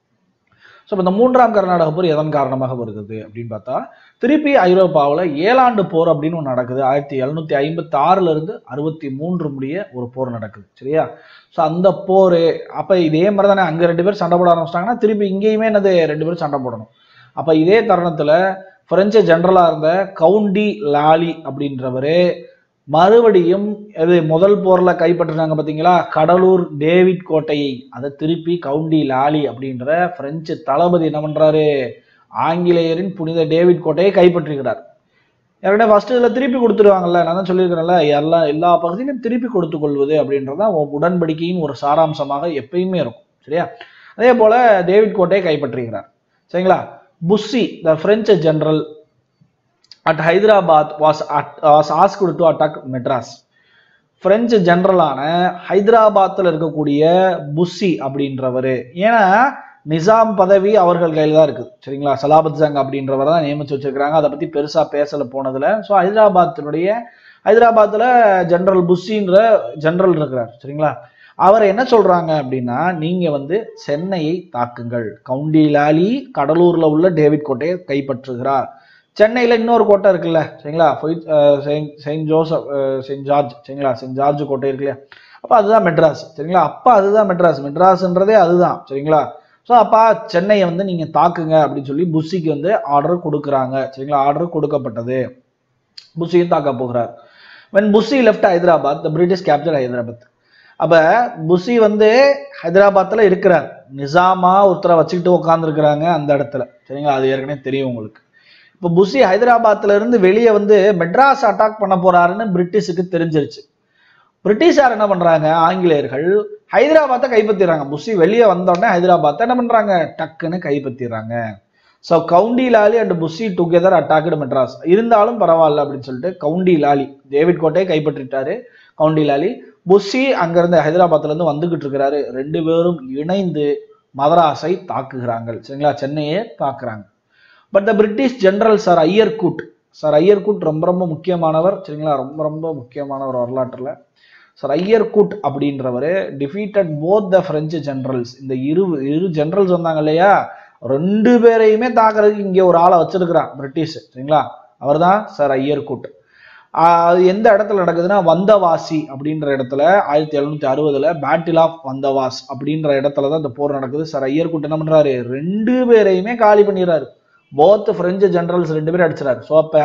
ஸோ இப்போ இந்த மூன்றாம் கர்நாடக போர் எதன் காரணமாக வருகிறது அப்படின்னு பார்த்தா திருப்பி ஐரோப்பாவில் ஏழாண்டு போர் அப்படின்னு ஒன்று நடக்குது ஆயிரத்தி எழுநூத்தி ஐம்பத்தி ஆறுல இருந்து அறுபத்தி மூன்று முடிய ஒரு போர் நடக்குது சரியா ஸோ அந்த போர் அப்போ இதே மாதிரி தானே அங்கே ரெண்டு பேர் சண்டை போட ஆரம்பிச்சிட்டாங்கன்னா திருப்பி இங்கேயுமே என்னது ரெண்டு பேரும் சண்டை போடணும் அப்போ இதே தருணத்தில் பிரெஞ்சு ஜெனரலாக இருந்த கவுண்டி லாலி அப்படின்றவர் மறுபடியும் இது முதல் போர்ல கைப்பற்றினாங்க பாத்தீங்களா கடலூர் டேவிட் கோட்டையை அதை திருப்பி கவுண்டி லாலி அப்படின்ற பிரெஞ்சு தளபதி என்ன பண்றாரு ஆங்கிலேயரின் புனித டேவிட் கோட்டையை கைப்பற்றுகிறார் ஏற்கனவே ஃபர்ஸ்ட் இதில் திருப்பி கொடுத்துருவாங்கல்ல நான் தான் சொல்லியிருக்கிறேன்ல எல்லா எல்லா பகுதியிலும் திருப்பி கொடுத்து கொள்வது அப்படின்றது தான் உடன்படிக்கையின் ஒரு சாராம்சமாக எப்பயுமே இருக்கும் சரியா அதே போல டேவிட் கோட்டையை கைப்பற்றுகிறார் சரிங்களா Bussy the French general at Hyderabad was, at, was asked to attack Madras. French ஜெனரலான ஹைதராபாத்தில் இருக்கக்கூடிய புஸ்ஸி அப்படின்றவர் ஏன்னா நிசாம் பதவி அவர்கள் கையில் தான் இருக்குது சரிங்களா சலாபத் ஜங் அப்படின்றவர் தான் நியமிச்சு வச்சிருக்கிறாங்க அதை பற்றி பெருசாக பேசல போனதில் ஸோ ஹைதராபாத்தினுடைய ஹைதராபாத்தில் ஜெனரல் புஸ்ஸின்ற ஜெனரல் இருக்கிறார் சரிங்களா அவர் என்ன சொல்றாங்க அப்படின்னா நீங்க வந்து சென்னையை தாக்குங்கள் கவுண்டிலாலி கடலூர்ல உள்ள டேவிட் கோட்டையை கைப்பற்றுகிறார் சென்னையில இன்னொரு கோட்டை இருக்குல்ல சரிங்களா fort- ah Saint Saint Joseph ah Saint George சரிங்களா செயின்ட் ஜார்ஜ் கோட்டை இருக்கு இல்லையா அப்போ அதுதான் மெட்ராஸ் சரிங்களா அப்போ அதுதான் மெட்ராஸ் மெட்ராஸ்ன்றதே அதுதான் சரிங்களா ஸோ அப்பா சென்னையை வந்து நீங்க தாக்குங்க அப்படின்னு சொல்லி புஷிக்கு வந்து ஆர்டர் கொடுக்குறாங்க சரிங்களா ஆர்டர் கொடுக்கப்பட்டது புஷியும் தாக்க போகிறார் when Bussy left Hyderabad the British capture Hyderabad அப்ப புஷி வந்து ஹைதராபாத்ல இருக்கிறார் நிசாமா ஒருத்தரை வச்சுக்கிட்டு உட்காந்துருக்கிறாங்க அந்த இடத்துல சரிங்களா அது ஏற்கனவே தெரியும் உங்களுக்கு இப்போ புஷி ஹைதராபாத்ல இருந்து வெளியே வந்து மெட்ராஸ் அட்டாக் பண்ண போறாருன்னு பிரிட்டிஷுக்கு தெரிஞ்சிருச்சு பிரிட்டிஷார் என்ன பண்றாங்க ஆங்கிலேயர்கள் ஹைதராபாத்தை கைப்பற்றிடுறாங்க புஷி வெளியே வந்தோடனே ஹைதராபாத்தை என்ன பண்றாங்க டக்குன்னு கைப்பற்றிடுறாங்க so Count Lally and Bussy together attacked Madras இருந்தாலும் பரவாயில்ல அப்படின்னு சொல்லிட்டு கவுண்டி லாலி டேவிட் கோட்டையை கைப்பற்றிட்டாரு கவுண்டி லாலி புஷி அங்கிருந்து ஹைதராபாத்ல இருந்து வந்துகிட்டு இருக்கிறாரு ரெண்டு பேரும் இணைந்து மதராஸை தாக்குகிறாங்க சரிங்களா சென்னையை தாக்குறாங்க but the British general Sir Eyre Coote Sir Eyre Coote ரொம்ப ரொம்ப முக்கியமானவர் சரிங்களா ரொம்ப ரொம்ப முக்கியமானவர் வரலாற்றுல சார் ஐயர்கூட் அப்படின்றவர் defeated both the French generals இந்த இரு இரு ஜெனரல்ஸ் வந்தாங்க இல்லையா ரெண்டு பேரையுமே தாக்குறதுக்கு இங்கே ஒரு ஆளை வச்சிருக்கிறான் பிரிட்டிஷ் சரிங்களா அவர்தான் சார் ஐயர்கூட் ஆஹ் அது எந்த இடத்துல நடக்குதுன்னா வந்தவாசி அப்படின்ற இடத்துல ஆயிரத்தி எழுநூத்தி அறுபதுல பேட்டில் ஆஃப் வந்தவாஸ் அப்படின்ற இடத்துல தான் இந்த போர் நடக்குது சார் ஐயர்கூட் என்ன பண்றாரு ரெண்டு பேரையுமே காலி பண்ணிடுறாரு போத் பிரெஞ்சு ஜெனரல்ஸ் ரெண்டு பேரும் அடிச்சிடாரு ஸோ அப்ப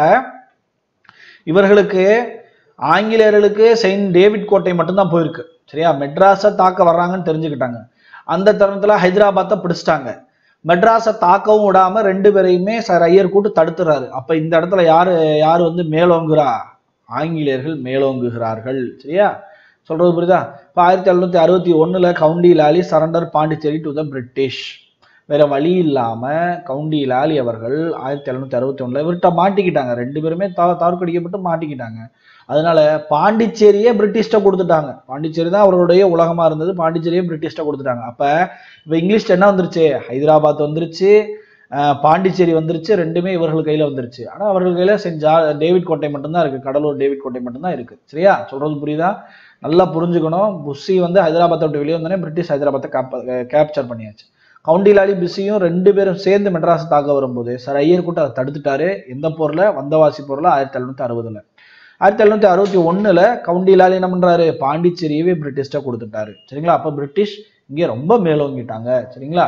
இவர்களுக்கு ஆங்கிலேயர்களுக்கு செயின்ட் டேவிட் கோட்டை மட்டும்தான் போயிருக்கு சரியா மெட்ராஸை தாக்க வர்றாங்கன்னு தெரிஞ்சுக்கிட்டாங்க அந்த தருணத்துல ஹைதராபாத்தை பிடிச்சிட்டாங்க மெட்ராஸை தாக்கவும் விடாம ரெண்டு பேரையுமே சார் ஐயர் கூட்டு தடுத்துறாரு அப்ப இந்த இடத்துல யாரு யாரு வந்து மேலோங்குறா ஆங்கிலேயர்கள் மேலோங்குகிறார்கள் சரியா சொல்றது புரியுதா இப்போ ஆயிரத்தி எழுநூத்தி அறுபத்தி ஒண்ணுல Count Lally surrender Pondicherry to the British வேற வழி இல்லாம கவுண்டி லாலி அவர்கள் ஆயிரத்தி எழுநூத்தி அறுபத்தி ஒண்ணுல இவர்கிட்ட மாட்டிக்கிட்டாங்க ரெண்டு பேருமே தா தார்க்கடிக்கப்பட்டு மாட்டிக்கிட்டாங்க அதனால பாண்டிச்சேரியே பிரிட்டிஷ்ட கொடுத்துட்டாங்க பாண்டிச்சேரி தான் அவர்களுடைய உலகமா இருந்தது பாண்டிச்சேரியே பிரிட்டிஷ்ட கொடுத்துட்டாங்க அப்ப இப்ப இங்கிலீஷ்ல என்ன வந்துருச்சு ஹைதராபாத் வந்துருச்சு அஹ் பாண்டிச்சேரி வந்துருச்சு ரெண்டுமே இவர்கள் கையில வந்துருச்சு ஆனா அவர்கள் கையில செஞ்ச டேவிட் கோட்டை மட்டும்தான் இருக்கு கடலூர் டேவிட் கோட்டை மட்டும்தான் இருக்கு சரியா சொல்றது புரியுதா நல்லா புரிஞ்சுக்கணும் புஷி வந்து ஹைதராபாத்தை விட்டு வெளியே வந்தோடனே பிரிட்டிஷ் ஹைதராபாத்தை கேப்சர் பண்ணியாச்சு கவுண்டிலாலி பிஸியும் ரெண்டு பேரும் சேர்ந்து மெட்ராஸ் தாக்க வரும்போது சார் ஐயர் கூட்ட அதை தடுத்துட்டாரு எந்த போர்ல வந்தவாசி போர்ல ஆயிரத்தி எழுநூத்தி அறுபதுல ஆயிரத்தி எழுநூத்தி அறுபத்தி ஒண்ணுல கவுண்டிலாலி என்ன பண்றாரு பாண்டிச்சேரியவே பிரிட்டிஷ்ட கொடுத்துட்டாரு சரிங்களா அப்ப பிரிட்டிஷ் இங்கே ரொம்ப மேலோங்கிட்டாங்க சரிங்களா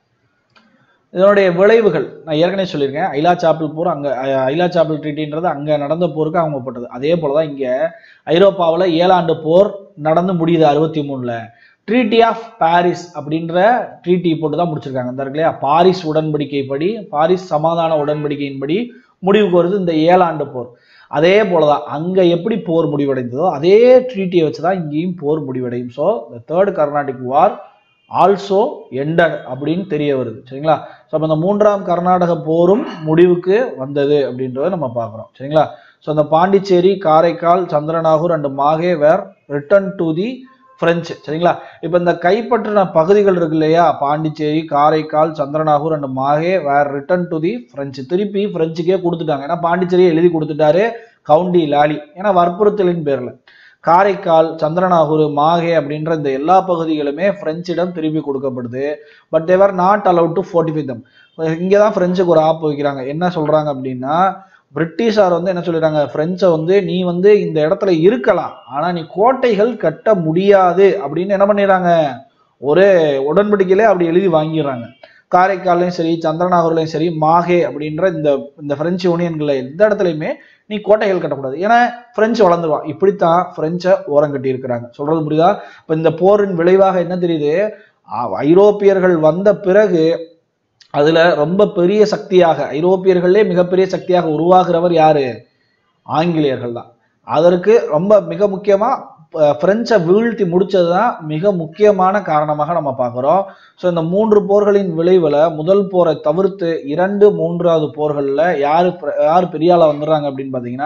இதனுடைய விளைவுகள் நான் ஏற்கனவே சொல்லியிருக்கேன் ஐலா சாப்பிள் போர் அங்க அஹ், ஐலா சாப்பிள் ட்ரீட்டின்றது அங்க நடந்த போருக்கு அவங்க போட்டது அதே போலதான் இங்க ஐரோப்பாவுல ஏழாண்டு போர் நடந்து முடியுது அறுபத்தி மூணுல ட்ரீட்டி ஆஃப் பாரிஸ் அப்படின்ற ட்ரீட்டி போட்டு தான் முடிச்சிருக்காங்க இந்த இருக்கு இல்லையா பாரிஸ் உடன்படிக்கைப்படி பாரிஸ் சமாதான உடன்படிக்கையின்படி முடிவுக்கு வருது இந்த ஏழாண்டு போர் அதே போலதான் அங்க எப்படி போர் முடிவடைந்ததோ அதே ட்ரீட்டியை வச்சுதான் இங்கேயும் போர் முடிவடையும் so the third Carnatic war also ended அப்படின்னு தெரிய வருது சரிங்களா ஸோ அப்போ இந்த மூன்றாம் கர்நாடக போரும் முடிவுக்கு வந்தது அப்படின்றத நம்ம பார்க்குறோம் சரிங்களா ஸோ அந்த Pondicherry Karaikal Chandernagore and Mahe were return to the French சரிங்களா இப்போ இந்த கைப்பற்றின பகுதிகள் இருக்கு இல்லையா Pondicherry Karaikal Chandernagore and Mahe were return to the French திருப்பி பிரெஞ்சுக்கே கொடுத்துட்டாங்க ஏன்னா பாண்டிச்சேரியை எழுதி கொடுத்துட்டாரு கவுண்டி லாலி ஏன்னா வற்புறுத்தலின் பேர்ல காரைக்கால் சந்திரநாகூர் மாகே அப்படின்ற இந்த எல்லா பகுதிகளுமே பிரெஞ்சிடம் திருப்பி கொடுக்கப்படுது but they were not allowed to fortify them இங்கே தான் பிரெஞ்சுக்கு ஒரு ஆப் வைக்கிறாங்க என்ன சொல்றாங்க அப்படின்னா பிரிட்டிஷார் வந்து என்ன சொல்லிடுறாங்க பிரெஞ்சை வந்து நீ வந்து இந்த இடத்துல இருக்கலாம் ஆனா நீ கோட்டைகள் கட்ட முடியாது அப்படின்னு என்ன பண்ணிடுறாங்க ஒரு உடன்படிக்கையிலே அப்படி எழுதி வாங்கிடுறாங்க காரைக்கால்லையும் சரி சந்திரநாகூர்லையும் சரி மாகே அப்படின்ற இந்த இந்த பிரெஞ்சு யூனியன்களில் எந்த இடத்துலையுமே நீ கோட்டைகள் கட்டக்கூடாது ஏன்னா பிரெஞ்சு வளர்ந்துருவான் இப்படித்தான் பிரெஞ்சை ஓரம் கட்டி இருக்கிறாங்க சொல்றது புரியுதா இப்போ இந்த போரின் விளைவாக என்ன தெரியுது ஆ- ஐரோப்பியர்கள் வந்த பிறகு அதுல ரொம்ப பெரிய சக்தியாக ஐரோப்பியர்களே மிகப்பெரிய சக்தியாக உருவாகிறவர் யாரு ஆங்கிலேயர்கள் தான் அதற்கு ரொம்ப மிக முக்கியமா அஹ், பிரெஞ்சை வீழ்த்தி முடிச்சது தான் மிக முக்கியமான காரணமாக நம்ம பார்க்குறோம் ஸோ இந்த மூன்று போர்களின் விளைவில் முதல் போரை தவிர்த்து இரண்டு மூன்றாவது போர்களில் யார் பிர- யார் பெரிய ஆளா வந்துடுறாங்க அப்படின்னு பார்த்தீங்கன்னா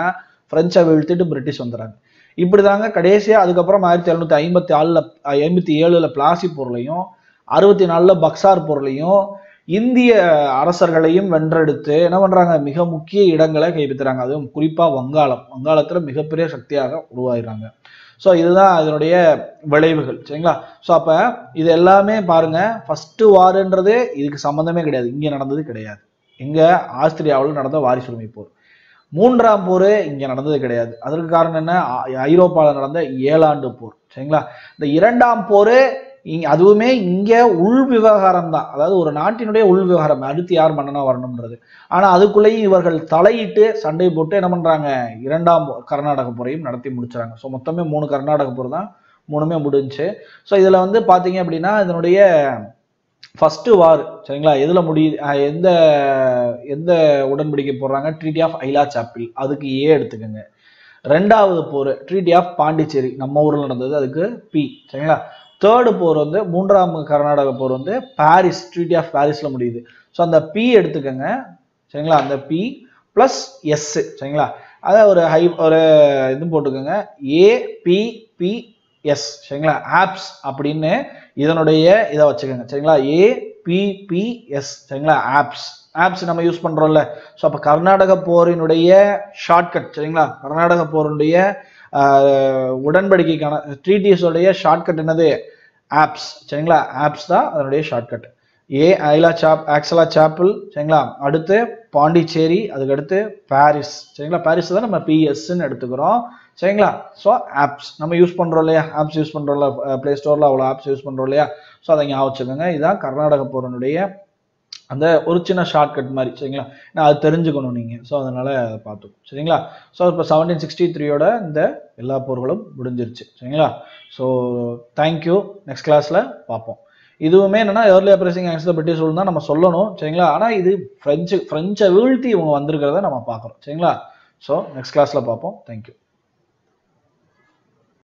பிரெஞ்சை வீழ்த்திட்டு பிரிட்டிஷ் வந்துடுறாங்க இப்படி தாங்க கடைசியாக அதுக்கப்புறம் ஆயிரத்தி எழுநூத்தி ஐம்பத்தி ஆறில் ஐம்பத்தி ஏழுல பிளாசி போர்லையும் அறுபத்தி நாலுல பக்சார் போர்லையும் இந்திய அரசர்களையும் வென்றெடுத்து என்ன பண்றாங்க மிக முக்கிய இடங்களை கைப்பற்றுறாங்க அதுவும் குறிப்பா வங்காளம் வங்காளத்துல மிகப்பெரிய சக்தியாக உருவாகிறாங்க ஸோ இதுதான் இதனுடைய விளைவுகள் சரிங்களா ஸோ அப்ப இது எல்லாமே பாருங்க ஃபர்ஸ்ட் வார்ன்றது இதுக்கு சம்மந்தமே கிடையாது இங்க நடந்தது கிடையாது இங்க ஆஸ்திரியாவில் நடந்த வாரிசுரிமை போர் மூன்றாம் போர் இங்க நடந்தது கிடையாது அதற்கு காரணம் என்ன ஐ- ஐரோப்பாவில் நடந்த ஏழாண்டு போர் சரிங்களா இந்த இரண்டாம் போர் இங்க அதுவுமே இங்க உள் விவகாரம் தான் அதாவது ஒரு நாட்டினுடைய உள் விவகாரம் அடுத்து யார் மன்னனா வரணும்ன்றது ஆனா அதுக்குள்ளேயும் இவர்கள் தலையிட்டு சண்டை போட்டு என்ன பண்றாங்க இரண்டாம் போ- கர்நாடக போரையும் நடத்தி முடிச்சாங்க ஸோ மொத்தமே மூணு கர்நாடக போர் தான் மூணுமே முடிஞ்சுச்சு ஸோ இதுல வந்து பாத்தீங்க அப்படின்னா இதனுடைய ஃபர்ஸ்ட் வார் சரிங்களா எதுல முடியுது அஹ் எந்த எந்த உடன்படிக்கை போடுறாங்க ட்ரீட்டி ஆஃப் ஐலா சாப்பிள் அதுக்கு ஏ எடுத்துக்கோங்க ரெண்டாவது போர் ட்ரீட்டி ஆஃப் பாண்டிச்சேரி நம்ம ஊர்ல நடந்தது அதுக்கு பி சரிங்களா தேர்டு போர் வந்து மூன்றாம் கர்நாடக போர் வந்து பாரிஸ் ட்ரீட்டி ஆஃப் பாரிஸ்ல முடியுது ஸோ அந்த பி எடுத்துக்கோங்க சரிங்களா அந்த பி ப்ளஸ் எஸ் சரிங்களா அதை ஒரு ஹை ஒரு இது போட்டுக்கோங்க ஏ பி பி எஸ் சரிங்களா ஆப்ஸ் அப்படின்னு இதனுடைய இதை வச்சுக்கோங்க சரிங்களா ஏ பி பி எஸ் சரிங்களா ஆப்ஸ் ஆப்ஸ் நம்ம யூஸ் பண்றோம்ல ஸோ அப்போ கர்நாடக போரினுடைய ஷார்ட்கட் சரிங்களா கர்நாடக போரினுடைய ஆஹ், உடன்படிக்கைக்கான ட்ரீட்டிஸோடைய ஷார்ட்கட் என்னது ஆப்ஸ் சரிங்களா ஆப்ஸ் தான் அதனுடைய ஷார்ட்கட் ஏ ஐலா சாப் ஆக்சலா சாப்பிள் சரிங்களா அடுத்து பாண்டிச்சேரி அதுக்கு அடுத்து பாரிஸ் சரிங்களா பாரிஸ் தான் நம்ம பிஎஸ்ன்னு எடுத்துக்கிறோம் சரிங்களா ஸோ ஆப்ஸ் நம்ம யூஸ் பண்றோம் இல்லையா ஆப்ஸ் யூஸ் பண்றோம்ல ப்ளே ஸ்டோர்ல அவ்வளோ ஆப்ஸ் யூஸ் பண்றோம் இல்லையா ஸோ அதை ஞாபகம் வச்சுக்கோங்க இதுதான் கர்நாடக போரனுடைய அந்த ஒரு சின்ன ஷார்ட்கட் மாதிரி சரிங்களா நான் அது தெரிஞ்சுக்கணும் நீங்கள் ஸோ அதனால அதை பார்த்துக்கணும் சரிங்களா ஸோ இப்போ செவன்டீன் சிக்ஸ்டி த்ரீயோட இந்த எல்லா போர்களும் முடிஞ்சிருச்சு சரிங்களா ஸோ தேங்க்யூ நெக்ஸ்ட் கிளாஸில் பார்ப்போம் இதுவுமே என்னன்னா early uprising against British rule தான் நம்ம சொல்லணும் சரிங்களா ஆனால் இது ஃப்ரெஞ்சு ஃப்ரெஞ்சை வீழ்த்தி இவங்க வந்திருக்கிறத நம்ம பார்க்குறோம் சரிங்களா ஸோ நெக்ஸ்ட் கிளாஸில் பார்ப்போம் தேங்க்யூ